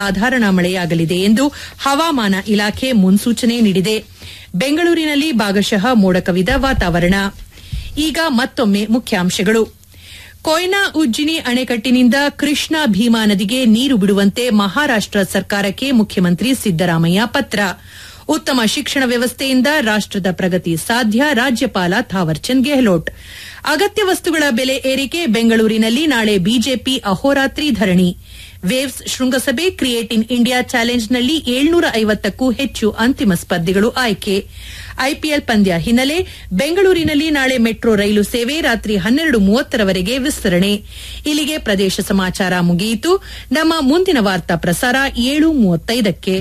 ಸಾಧಾರಣ ಮಳೆಯಾಗಲಿದೆ ಎಂದು ಹವಾಮಾನ ಇಲಾಖೆ ಮುನ್ಸೂಚನೆ ನೀಡಿದೆ ಬೆಂಗಳೂರಿನಲ್ಲಿ ಭಾಗಶಃ ಮೋಡ ಕವಿದ ವಾತಾವರಣ ಈಗ ಮತ್ತೊಮ್ಮೆ ಮುಖ್ಯಾಂಶಗಳು ಕೊಯ್ನಾ ಉಜ್ಜಿನಿ ಅಣೆಕಟ್ಟಿನಿಂದ ಕೃಷ್ಣಾ ಭೀಮಾ ನದಿಗೆ ನೀರು ಬಿಡುವಂತೆ ಮಹಾರಾಷ್ಟ ಸರ್ಕಾರಕ್ಕೆ ಮುಖ್ಯಮಂತ್ರಿ ಸಿದ್ದರಾಮಯ್ಯ ಪತ್ರ ಉತ್ತಮ ಶಿಕ್ಷಣ ವ್ಯವಸ್ಥೆಯಿಂದ ರಾಷ್ಟದ ಪ್ರಗತಿ ಸಾಧ್ಯ ರಾಜ್ಯಪಾಲ ಥಾವರ್ಚಂದ್ ಗೆಹ್ಲೋಟ್ ಅಗತ್ಯ ವಸ್ತುಗಳ ಬೆಲೆ ಏರಿಕೆ ಬೆಂಗಳೂರಿನಲ್ಲಿ ನಾಳೆ ಬಿಜೆಪಿ ಅಹೋರಾತ್ರಿ ಧರಣಿ ವೇವ್ಸ್ ಶೃಂಗಸಭೆ ಕ್ರಿಯೇಟ್ ಇನ್ ಇಂಡಿಯಾ ಚಾಲೆಂಜ್ನಲ್ಲಿ ಏಳ್ನೂರ ಐವತ್ತಕ್ಕೂ ಹೆಚ್ಚು ಅಂತಿಮ ಸ್ಪರ್ಧಿಗಳು ಆಯ್ಕೆ ಐಪಿಎಲ್ ಪಂದ್ಯ ಹಿನ್ನೆಲೆ ಬೆಂಗಳೂರಿನಲ್ಲಿ ನಾಳೆ ಮೆಟ್ರೋ ರೈಲು ಸೇವೆ ರಾತ್ರಿ ಹನ್ನೆರಡು ಮೂವತ್ತರವರೆಗೆ ವಿಸ್ತರಣೆ ಇಲ್ಲಿಗೆ ಪ್ರದೇಶ ಸಮಾಚಾರ ಮುಗಿಯಿತು ನಮ್ಮ ಮುಂದಿನ ವಾರ್ತಾ ಪ್ರಸಾರ ಏಳು ಮೂವತ್ತೈದಕ್ಕೆ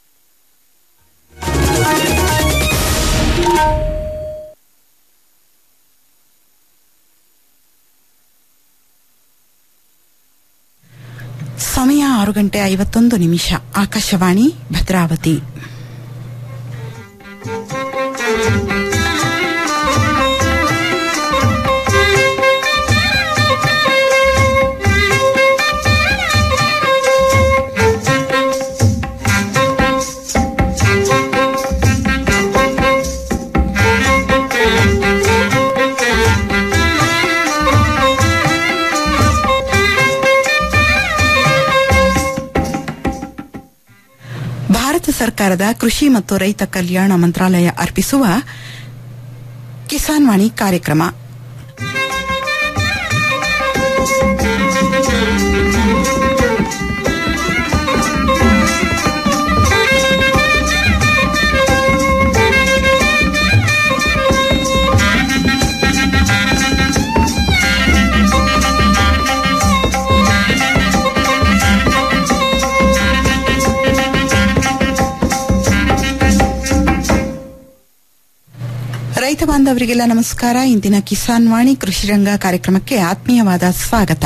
ಸಮಯ ಆರು ಗಂಟೆ ಐವತ್ತೊಂದು ನಿಮಿಷ ಆಕಾಶವಾಣಿ ಭದ್ರಾವತಿ ಭಾರತ ಸರ್ಕಾರದ ಕೃಷಿ ಮತ್ತು ರೈತ ಕಲ್ಯಾಣ ಮಂತ್ರಾಲಯ ಅರ್ಪಿಸುವ ಕಿಸಾನ್ ವಾಣಿ ಕಾರ್ಯಕ್ರಮ ರೈತ ಬಾಂಧವರಿಗೆಲ್ಲ ನಮಸ್ಕಾರ ಇಂದಿನ ಕಿಸಾನ್ ವಾಣಿ ಕೃಷಿ ರಂಗ ಕಾರ್ಯಕ್ರಮಕ್ಕೆ ಆತ್ಮೀಯವಾದ ಸ್ವಾಗತ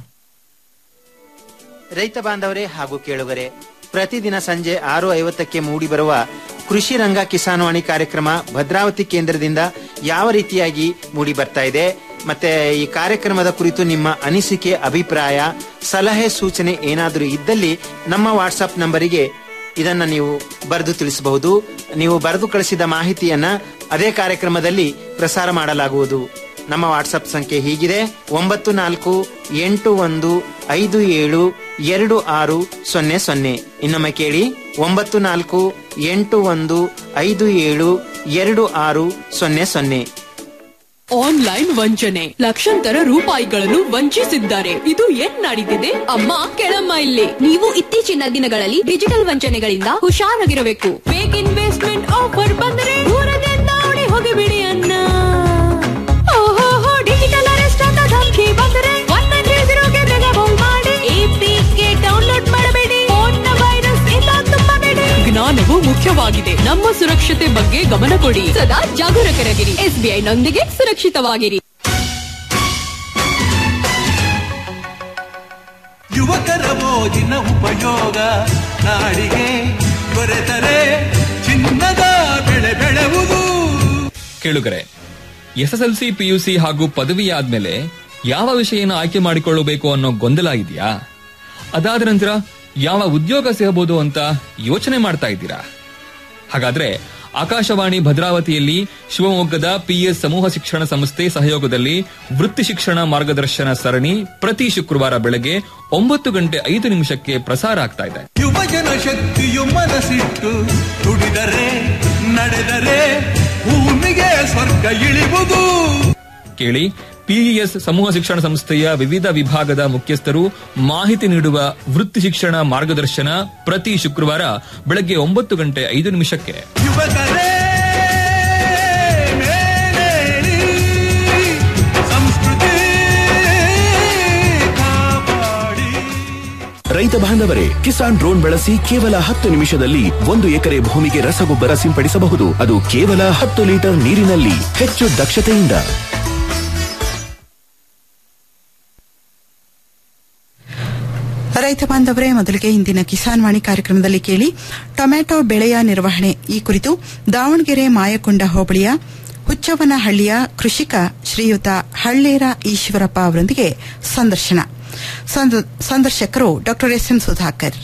ರೈತ ಬಾಂಧವರೇ ಹಾಗೂ ಕೇಳುಗರೆ ಪ್ರತಿದಿನ ಸಂಜೆ ಆರು ಐವತ್ತಕ್ಕೆ ಮೂಡಿಬರುವ ಕೃಷಿ ರಂಗ ಕಿಸಾನ್ವಾಣಿ ಕಾರ್ಯಕ್ರಮ ಭದ್ರಾವತಿ ಕೇಂದ್ರದಿಂದ ಯಾವ ರೀತಿಯಾಗಿ ಮೂಡಿ ಬರ್ತಾ ಇದೆ ಮತ್ತೆ ಈ ಕಾರ್ಯಕ್ರಮದ ಕುರಿತು ನಿಮ್ಮ ಅನಿಸಿಕೆ ಅಭಿಪ್ರಾಯ ಸಲಹೆ ಸೂಚನೆ ಏನಾದರೂ ಇದ್ದಲ್ಲಿ ನಮ್ಮ ವಾಟ್ಸಪ್ ನಂಬರಿಗೆ ಇದನ್ನ ನೀವು ಬರೆದು ತಿಳಿಸಬಹುದು ನೀವು ಬರೆದು ಕಳಿಸಿದ ಮಾಹಿತಿಯನ್ನ ಅದೇ ಕಾರ್ಯಕ್ರಮದಲ್ಲಿ ಪ್ರಸಾರ ಮಾಡಲಾಗುವುದು ನಮ್ಮ ವಾಟ್ಸಪ್ ಸಂಖ್ಯೆ ಹೀಗಿದೆ ಒಂಬತ್ತು ನಾಲ್ಕು ಎಂಟು ಒಂದು ಐದು ಏಳು ಎರಡು ಆರು ಸೊನ್ನೆ ಸೊನ್ನೆ ಇನ್ನೊಮ್ಮೆ ಕೇಳಿ ಒಂಬತ್ತು ನಾಲ್ಕು ಎಂಟು ಒಂದು ಐದು ಏಳು ಎರಡು ಆರು ಸೊನ್ನೆ ಸೊನ್ನೆ ಆನ್ಲೈನ್ ವಂಚನೆ ಲಕ್ಷಾಂತರ ರೂಪಾಯಿಗಳನ್ನು ವಂಚಿಸಿದ್ದಾರೆ ಇದು ಏನ್ ನಡೀತಿದೆ ಅಮ್ಮ ಕೆಳಮ್ಮ ಇಲ್ಲಿ ನೀವು ಇತ್ತೀಚಿನ ದಿನಗಳಲ್ಲಿ ಡಿಜಿಟಲ್ ವಂಚನೆಗಳಿಂದ ಹುಷಾರಾಗಿರಬೇಕು ಫೇಕ್ ಇನ್ವೆಸ್ಟ್ಮೆಂಟ್ ಆಫರ್ ಬಂದರೆ ದೂರದಿಂದ ಓಡಿ ಹೋಗಿಬಿಡಿ ಅನ್ನ ಓಹೋ ಡಿಜಿಟಲ್ ಅರೆಸ್ಟ್ ಅಂತ ಧಮಕಿ ಬಂದರೆ ಒನ್ ನೈನ್ ತ್ರೀ ಜೀರೋಗೆ ಬೇಗ ಫೋನ್ ಮಾಡಿ ಎಪಿಕೆ ಡೌನ್ಲೋಡ್ ಮಾಡಬೇಡಿ ಫೋನ್ನ ವೈರಸ್ ಇಂದ ತುಂಬಬೇಡಿ ಜ್ಞಾನವು ಮುಖ್ಯವಾಗಿದೆ ನಮ್ಮ ಸುರಕ್ಷತೆ ಬಗ್ಗೆ ಗಮನ ಕೊಡಿ ಸದಾ ಜಾಗರೂಕರಾಗಿರಿ ಎಸ್ಬಿಐ ನೊಂದಿಗೆ ಸುರಕ್ಷಿತವಾಗಿರಿ ಯುವಕರ ಮೋಜಿನ ಉಪಯೋಗ ನಾಡಿಗೆ ದೊರೆತರೆ ಚಿನ್ನದ ಬೆಳೆ ಬೆಳೆಯುವುದು ಕೇಳುಗರೆ ಎಸ್ಎಸ್ಎಲ್ಸಿ ಪಿಯುಸಿ ಹಾಗೂ ಪದವಿ ಆದ್ಮೇಲೆ ಯಾವ ವಿಷಯನ ಆಯ್ಕೆ ಮಾಡಿಕೊಳ್ಳಬೇಕು ಅನ್ನೋ ಗೊಂದಲ ಇದೆಯಾ ಅದಾದ ನಂತರ ಯಾವ ಉದ್ಯೋಗ ಸಿಗಬಹುದು ಅಂತ ಯೋಚನೆ ಮಾಡ್ತಾ ಇದ್ದೀರಾ ಹಾಗಾದ್ರೆ ಆಕಾಶವಾಣಿ ಭದ್ರಾವತಿಯಲ್ಲಿ ಶಿವಮೊಗ್ಗದ ಪಿಎಸ್ ಸಮೂಹ ಶಿಕ್ಷಣ ಸಂಸ್ಥೆ ಸಹಯೋಗದಲ್ಲಿ ವೃತ್ತಿ ಶಿಕ್ಷಣ ಮಾರ್ಗದರ್ಶನ ಸರಣಿ ಪ್ರತಿ ಶುಕ್ರವಾರ ಬೆಳಗ್ಗೆ ಒಂಬತ್ತು ಗಂಟೆ ಐದು ನಿಮಿಷಕ್ಕೆ ಪ್ರಸಾರ ಆಗ್ತಾ ಇದೆ ಯುವಜನ ಶಕ್ತಿಯು ಮನಸ್ಸಿಟ್ಟು ದುಡಿದರೆ ನಡೆದರೆ ಭೂಮಿಗೆ ಸ್ವರ್ಗ ಇಳಿವುದು ಕೇಳಿ ಪಿಇಎಸ್ ಸಮೂಹ ಶಿಕ್ಷಣ ಸಂಸ್ಥೆಯ ವಿವಿಧ ವಿಭಾಗದ ಮುಖ್ಯಸ್ಥರು ಮಾಹಿತಿ ನೀಡುವ ವೃತ್ತಿ ಶಿಕ್ಷಣ ಮಾರ್ಗದರ್ಶನ ಪ್ರತಿ ಶುಕ್ರವಾರ ಬೆಳಗ್ಗೆ ಒಂಬತ್ತು ಗಂಟೆ ಐದು ನಿಮಿಷಕ್ಕೆ ಯುವಕರೇ ಮೇಲೇಳಿ ಸಂಸ್ಕೃತಿ ಕಾಪಾಡಿ ರೈತ ಬಾಂಧವರೇ ಕಿಸಾನ್ ಡ್ರೋನ್ ಬಳಸಿ ಕೇವಲ ಹತ್ತು ನಿಮಿಷದಲ್ಲಿ ಒಂದು ಎಕರೆ ಭೂಮಿಗೆ ರಸಗೊಬ್ಬರ ಸಿಂಪಡಿಸಬಹುದು ಅದು ಕೇವಲ ಹತ್ತು ಲೀಟರ್ ನೀರಿನಲ್ಲಿ ಹೆಚ್ಚು ದಕ್ಷತೆಯಿಂದ ರೈತ ಬಾಂಧವರೇ ಮೊದಲಿಗೆ ಇಂದಿನ ಕಿಸಾನ್ ವಾಣಿ ಕಾರ್ಯಕ್ರಮದಲ್ಲಿ ಕೇಳಿ ಟೊಮ್ಯಾಟೊ ಬೆಳೆಯ ನಿರ್ವಹಣೆ ಈ ಕುರಿತು ದಾವಣಗೆರೆ ಮಾಯಕೊಂಡ ಹೋಬಳಿಯ ಹುಚ್ಚವನಹಳ್ಳಿಯ ಕೃಷಿಕ ಶ್ರೀಯುತ ಹಳ್ಳೇರ ಈಶ್ವರಪ್ಪ ಅವರೊಂದಿಗೆ ಸಂದರ್ಶನ ಸಂದ- ಸಂದರ್ಶಕರು ಡಾ ಎಸ್ ಎನ್ ಸುಧಾಕರ್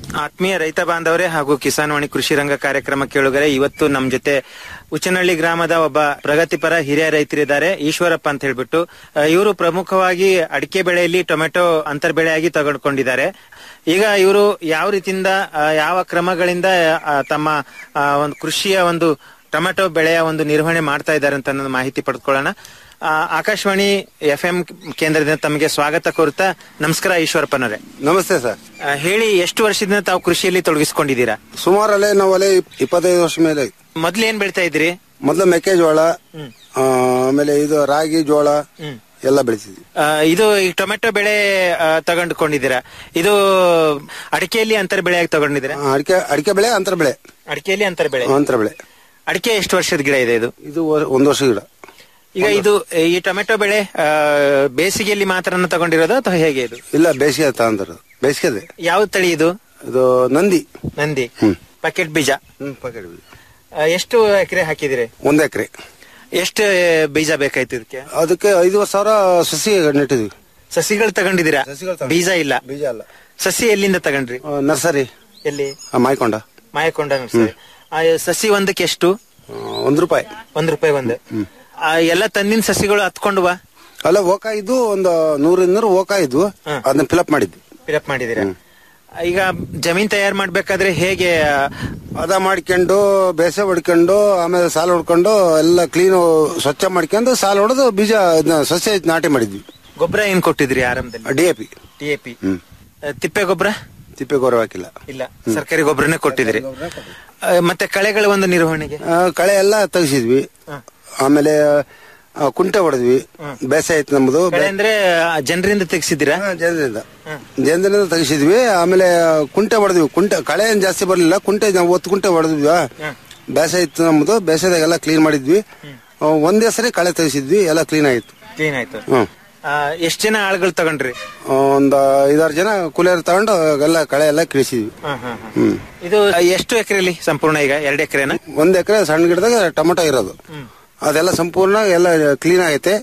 ಆತ್ಮೀಯ ರೈತ ಬಾಂಧವರೇ ಹಾಗೂ ಕಿಸಾನ್ ವಾಣಿ ಕೃಷಿ ರಂಗ ಕಾರ್ಯಕ್ರಮ ಕೇಳುಗರೆ ಇವತ್ತು ನಮ್ ಜೊತೆ ಉಚ್ಚನಹಳ್ಳಿ ಗ್ರಾಮದ ಒಬ್ಬ ಪ್ರಗತಿಪರ ಹಿರಿಯ ರೈತರಿದ್ದಾರೆ ಈಶ್ವರಪ್ಪ ಅಂತ ಹೇಳ್ಬಿಟ್ಟು ಇವರು ಪ್ರಮುಖವಾಗಿ ಅಡಿಕೆ ಬೆಳೆಯಲ್ಲಿ ಟೊಮೆಟೊ ಅಂತರ್ ಬೆಳೆಯಾಗಿ ತಗೊಂಡ್ಕೊಂಡಿದ್ದಾರೆ ಈಗ ಇವರು ಯಾವ ರೀತಿಯಿಂದ ಆ, ಯಾವ ಕ್ರಮಗಳಿಂದ ಆ, ತಮ್ಮ ಆ, ಒಂದು ಕೃಷಿಯ ಒಂದು ಟೊಮೆಟೊ ಬೆಳೆಯ ಒಂದು ನಿರ್ವಹಣೆ ಮಾಡ್ತಾ ಇದ್ದಾರೆ ಅಂತ ಅನ್ನೋದು ಮಾಹಿತಿ ಪಡೆದುಕೊಳ್ಳೋಣ ಆ, ಆಕಾಶವಾಣಿ ಎಫ್ ಎಂ ಕೇಂದ್ರದಿಂದ ತಮಗೆ ಸ್ವಾಗತ ಕೋರುತ್ತಾ ನಮಸ್ಕಾರ ಈಶ್ವರಪ್ಪನವರೇ ನಮಸ್ತೆ ಸರ್ ಆ, ಹೇಳಿ ಎಷ್ಟು ವರ್ಷದಿಂದ ತಾವು ಕೃಷಿಯಲ್ಲಿ ತೊಡಗಿಸಿಕೊಂಡಿದ್ದೀರಾ ಸುಮಾರಲ್ಲೇ ನಾವು ಅಲ್ಲೇ ಇಪ್- ಇಪ್ಪತ್ತೈದು ವರ್ಷ ಮೇಲೆ ಮೊದ್ಲು ಏನ್ ಬೆಳಿತಾ ಇದ್ರಿ ಮೊದಲು ಮೆಕ್ಕೆಜೋಳ ಆ, ಆಮೇಲೆ ಇದು ರಾಗಿ ಜೋಳ ಎಲ್ಲ ಬೆಳಿತಿದ್ವಿ ಆ, ಇದು ಈ ಟೊಮೆಟೊ ಬೆಳೆ ಆ, ತಗೊಂಡ್ಕೊಂಡಿದ್ದೀರಾ ಇದು ಅಡಿಕೆಯಲ್ಲಿ ಅಂತರ ಬೆಳೆಯಾಗಿ ತಗೊಂಡಿದ್ದೀರಾ ಆ, ಅಡಿಕೆ ಅಡಿಕೆ ಬೆಳೆ ಅಂತರ ಬೆಳೆ ಅಡಿಕೆಯಲ್ಲಿ ಅಂತರ ಬೆಳೆ ಅಂತರ ಬೆಳೆ ಅಡಿಕೆ ಎಷ್ಟು ವರ್ಷದ ಗಿಡ ಇದೆ ಇದು ಇದು ವ- ಒಂದು ವರ್ಷ ಗಿಡ ಈಗ ಇದು ಈ ಟೊಮೆಟೊ ಬೆಳೆ ಆ, ಬೇಸಿಗೆಯಲ್ಲಿ ಮಾತ್ರ ತಗೊಂಡಿರೋದು ಅಥವಾ ಹೇಗೆ ಇದು ಇಲ್ಲ ಬೇಸಿಗೆ ತಗೊಂತಾರ ಬೇಸಿಗೆದೆ ಯಾವ ತಳಿ ಇದು ಇದು ನಂದಿ ನಂದಿ ಹ್ಮ್. ಪ್ಯಾಕೆಟ್ ಬೀಜ ಹ್ಮ್ ಪಾಕೆಟ್ ಬೀಜ. ಆ, ಎಷ್ಟು ಎಕರೆ ಹಾಕಿದಿರಿ ಒಂದ್ ಎಕರೆ ಎಷ್ಟು ಬೀಜ ಬೇಕಾಯ್ತು ಇದಕ್ಕೆ ಅದಕ್ಕೆ ಐದು ಸಾವಿರ ಸಸಿ ನೆಟ್ಟಿದ್ವಿ ಸಸಿಗಳು ತಗೊಂಡಿದ್ದೀರಾ ಸಸಿಗಳು ತಗೊಂಡ್- ಬೀಜ ಇಲ್ಲ ಬೀಜ ಅಲ್ಲ ಸಸಿ ಎಲ್ಲಿಂದ ತಗೊಂಡ್ರಿ ಆ, ನರ್ಸರಿ ಎಲ್ಲಿ ಆ, ಮಾಯ್ಕೊಂಡ ಮಾಯಕೊಂಡ ನರ್ಸರಿ ಆ, ಸಸಿ ಒಂದಕ್ಕೆ ಎಷ್ಟು ಆ, ಒಂದ್ ರೂಪಾಯಿ ಒಂದ್ ರೂಪಾಯಿ ಒಂದು ಆ, ಎಲ್ಲ ತಂದಿನ ಸಸಿಗಳು ಹತ್ಕೊಂಡು ಬಾ ಅಲ್ಲ ಓಕ ಇದ್ದು ಒಂದು ನೂರಿಂದ ಓಕ ಇದ್ವು ಹ್ಮ್. ಅದನ್ನ ಫಿಲಪ್ ಮಾಡಿದ್ವಿ ಫಿಲಪ್ ಮಾಡಿದೀರಾ ಈಗ ಜಮೀನ್ ತಯಾರು ಮಾಡ್ಬೇಕಾದ್ರೆ ಹೇಗೆ ಆ, ಅದ ಮಾಡ್ಕೊಂಡು ಬೇಸೆ ಹೊಡ್ಕೊಂಡು ಆಮೇಲೆ ಸಾಲ ಹೊಡ್ಕೊಂಡು ಎಲ್ಲ ಕ್ಲೀನ್ ಸ್ವಚ್ಛ ಮಾಡ್ಕೊಂಡು ಸಾಲ ಹೊಡೆದು ಬೀಜ ಇದ್ನ ಸಸ್ಯ ನಾಟಿ ಮಾಡಿದ್ವಿ ಗೊಬ್ಬರ ಏನ್ ಕೊಟ್ಟಿದ್ರಿ ಆರಂಭದಲ್ಲಿ D A P T A P ತಿಪ್ಪೆ ಗೊಬ್ಬರ ತಿಪ್ಪೆ ಗೌರವ ಹಾಕಿಲ್ಲ ಇಲ್ಲ ಸರ್ಕಾರಿ ಗೊಬ್ಬರನೇ ಕೊಟ್ಟಿದ್ರಿ ಆ, ಮತ್ತೆ ಕಳೆಗಳ ಒಂದು ನಿರ್ವಹಣೆಗೆ ಆ, ಕಳೆ ಎಲ್ಲ ತೆಗಿಸಿದ್ವಿ ಆಮೇಲೆ ಆ, ಕುಂಟೆ ಹೊಡೆದ್ವಿ ಬೇಸೆ ಆಯ್ತು ನಮ್ದು ಕಳೆ ಅಂದ್ರೆ ಜನರಿಂದ ತೆಗ್ಸಿದ್ದೀರಾ ಹಾ, ಜನರಿಂದ ಜನರಿಂದ ತೆಗಿಸಿದ್ವಿ ಆಮೇಲೆ ಕುಂಟೆ ಹೊಡೆದ್ವಿ ಕುಂಟೆ ಕಳೆ ಏನ್ ಜಾಸ್ತಿ ಬರ್ಲಿಲ್ಲ ಕುಂಟೆ ನಾವು ಒತ್ತು ಕುಂಟೆ ಹೊಡೆದ್ವಿ ಬೇಸೆ ಇತ್ತು ನಮ್ದು ಬೇಸೆದಾಗೆಲ್ಲ ಕ್ಲೀನ್ ಮಾಡಿದ್ವಿ ಆ, ಒಂದೇ ಸರಿ ಕಳೆ ತೆಗಿಸಿದ್ವಿ ಎಲ್ಲ ಕ್ಲೀನ್ ಆಯ್ತು ಕ್ಲೀನ್ ಆಯ್ತು ಹ್ಮ್ ಆ, ಎಷ್ಟ್ ಜನ ಆಳುಗಳು ತಗೊಂಡ್ರಿ ಒಂದ್ ಐದಾರು ಜನ ಕೂಲಿಯರ್ ತಗೊಂಡು ಎಲ್ಲ ಕಳೆ ಎಲ್ಲ ಕಿಳಿಸಿದ್ವಿ ಹ್ಮ್ ಇದು ಎಷ್ಟು ಎಕರೆಲಿ ಸಂಪೂರ್ಣ ಈಗ ಎರಡು ಎಕರೆನ ಒಂದ್ ಎಕರೆ ಸಣ್ಣ ಗಿಡದಾಗ ಟೊಮೊಟೊ ಇರೋದು ಅದೆಲ್ಲ ಸಂಪೂರ್ಣ ಎಲ್ಲ ಕ್ಲೀನ್ ಆಗೈತೆ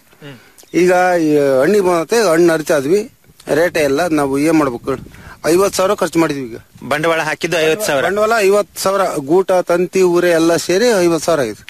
ಈಗ ಈ ಹಣ್ಣಿಗೆ ಬಂದತೆ ಹಣ್ಣು ಹರಿತಾ ಇದ್ವಿ ರೇಟ್ ಎಲ್ಲ ನಾವು ಏನ್ ಮಾಡ್ಬೇಕು ಐವತ್ ಸಾವಿರ ಖರ್ಚು ಮಾಡಿದ್ವಿ ಈಗ ಬಂಡವಾಳ ಹಾಕಿದ್ದು ಐವತ್ ಸಾವಿರ ಬಂಡವಾಳ ಐವತ್ ಸಾವಿರ ಗೂಟ ತಂತಿ ಊರೆ ಎಲ್ಲ ಸೇರಿ ಐವತ್ ಸಾವಿರ ಆಗಿದೆ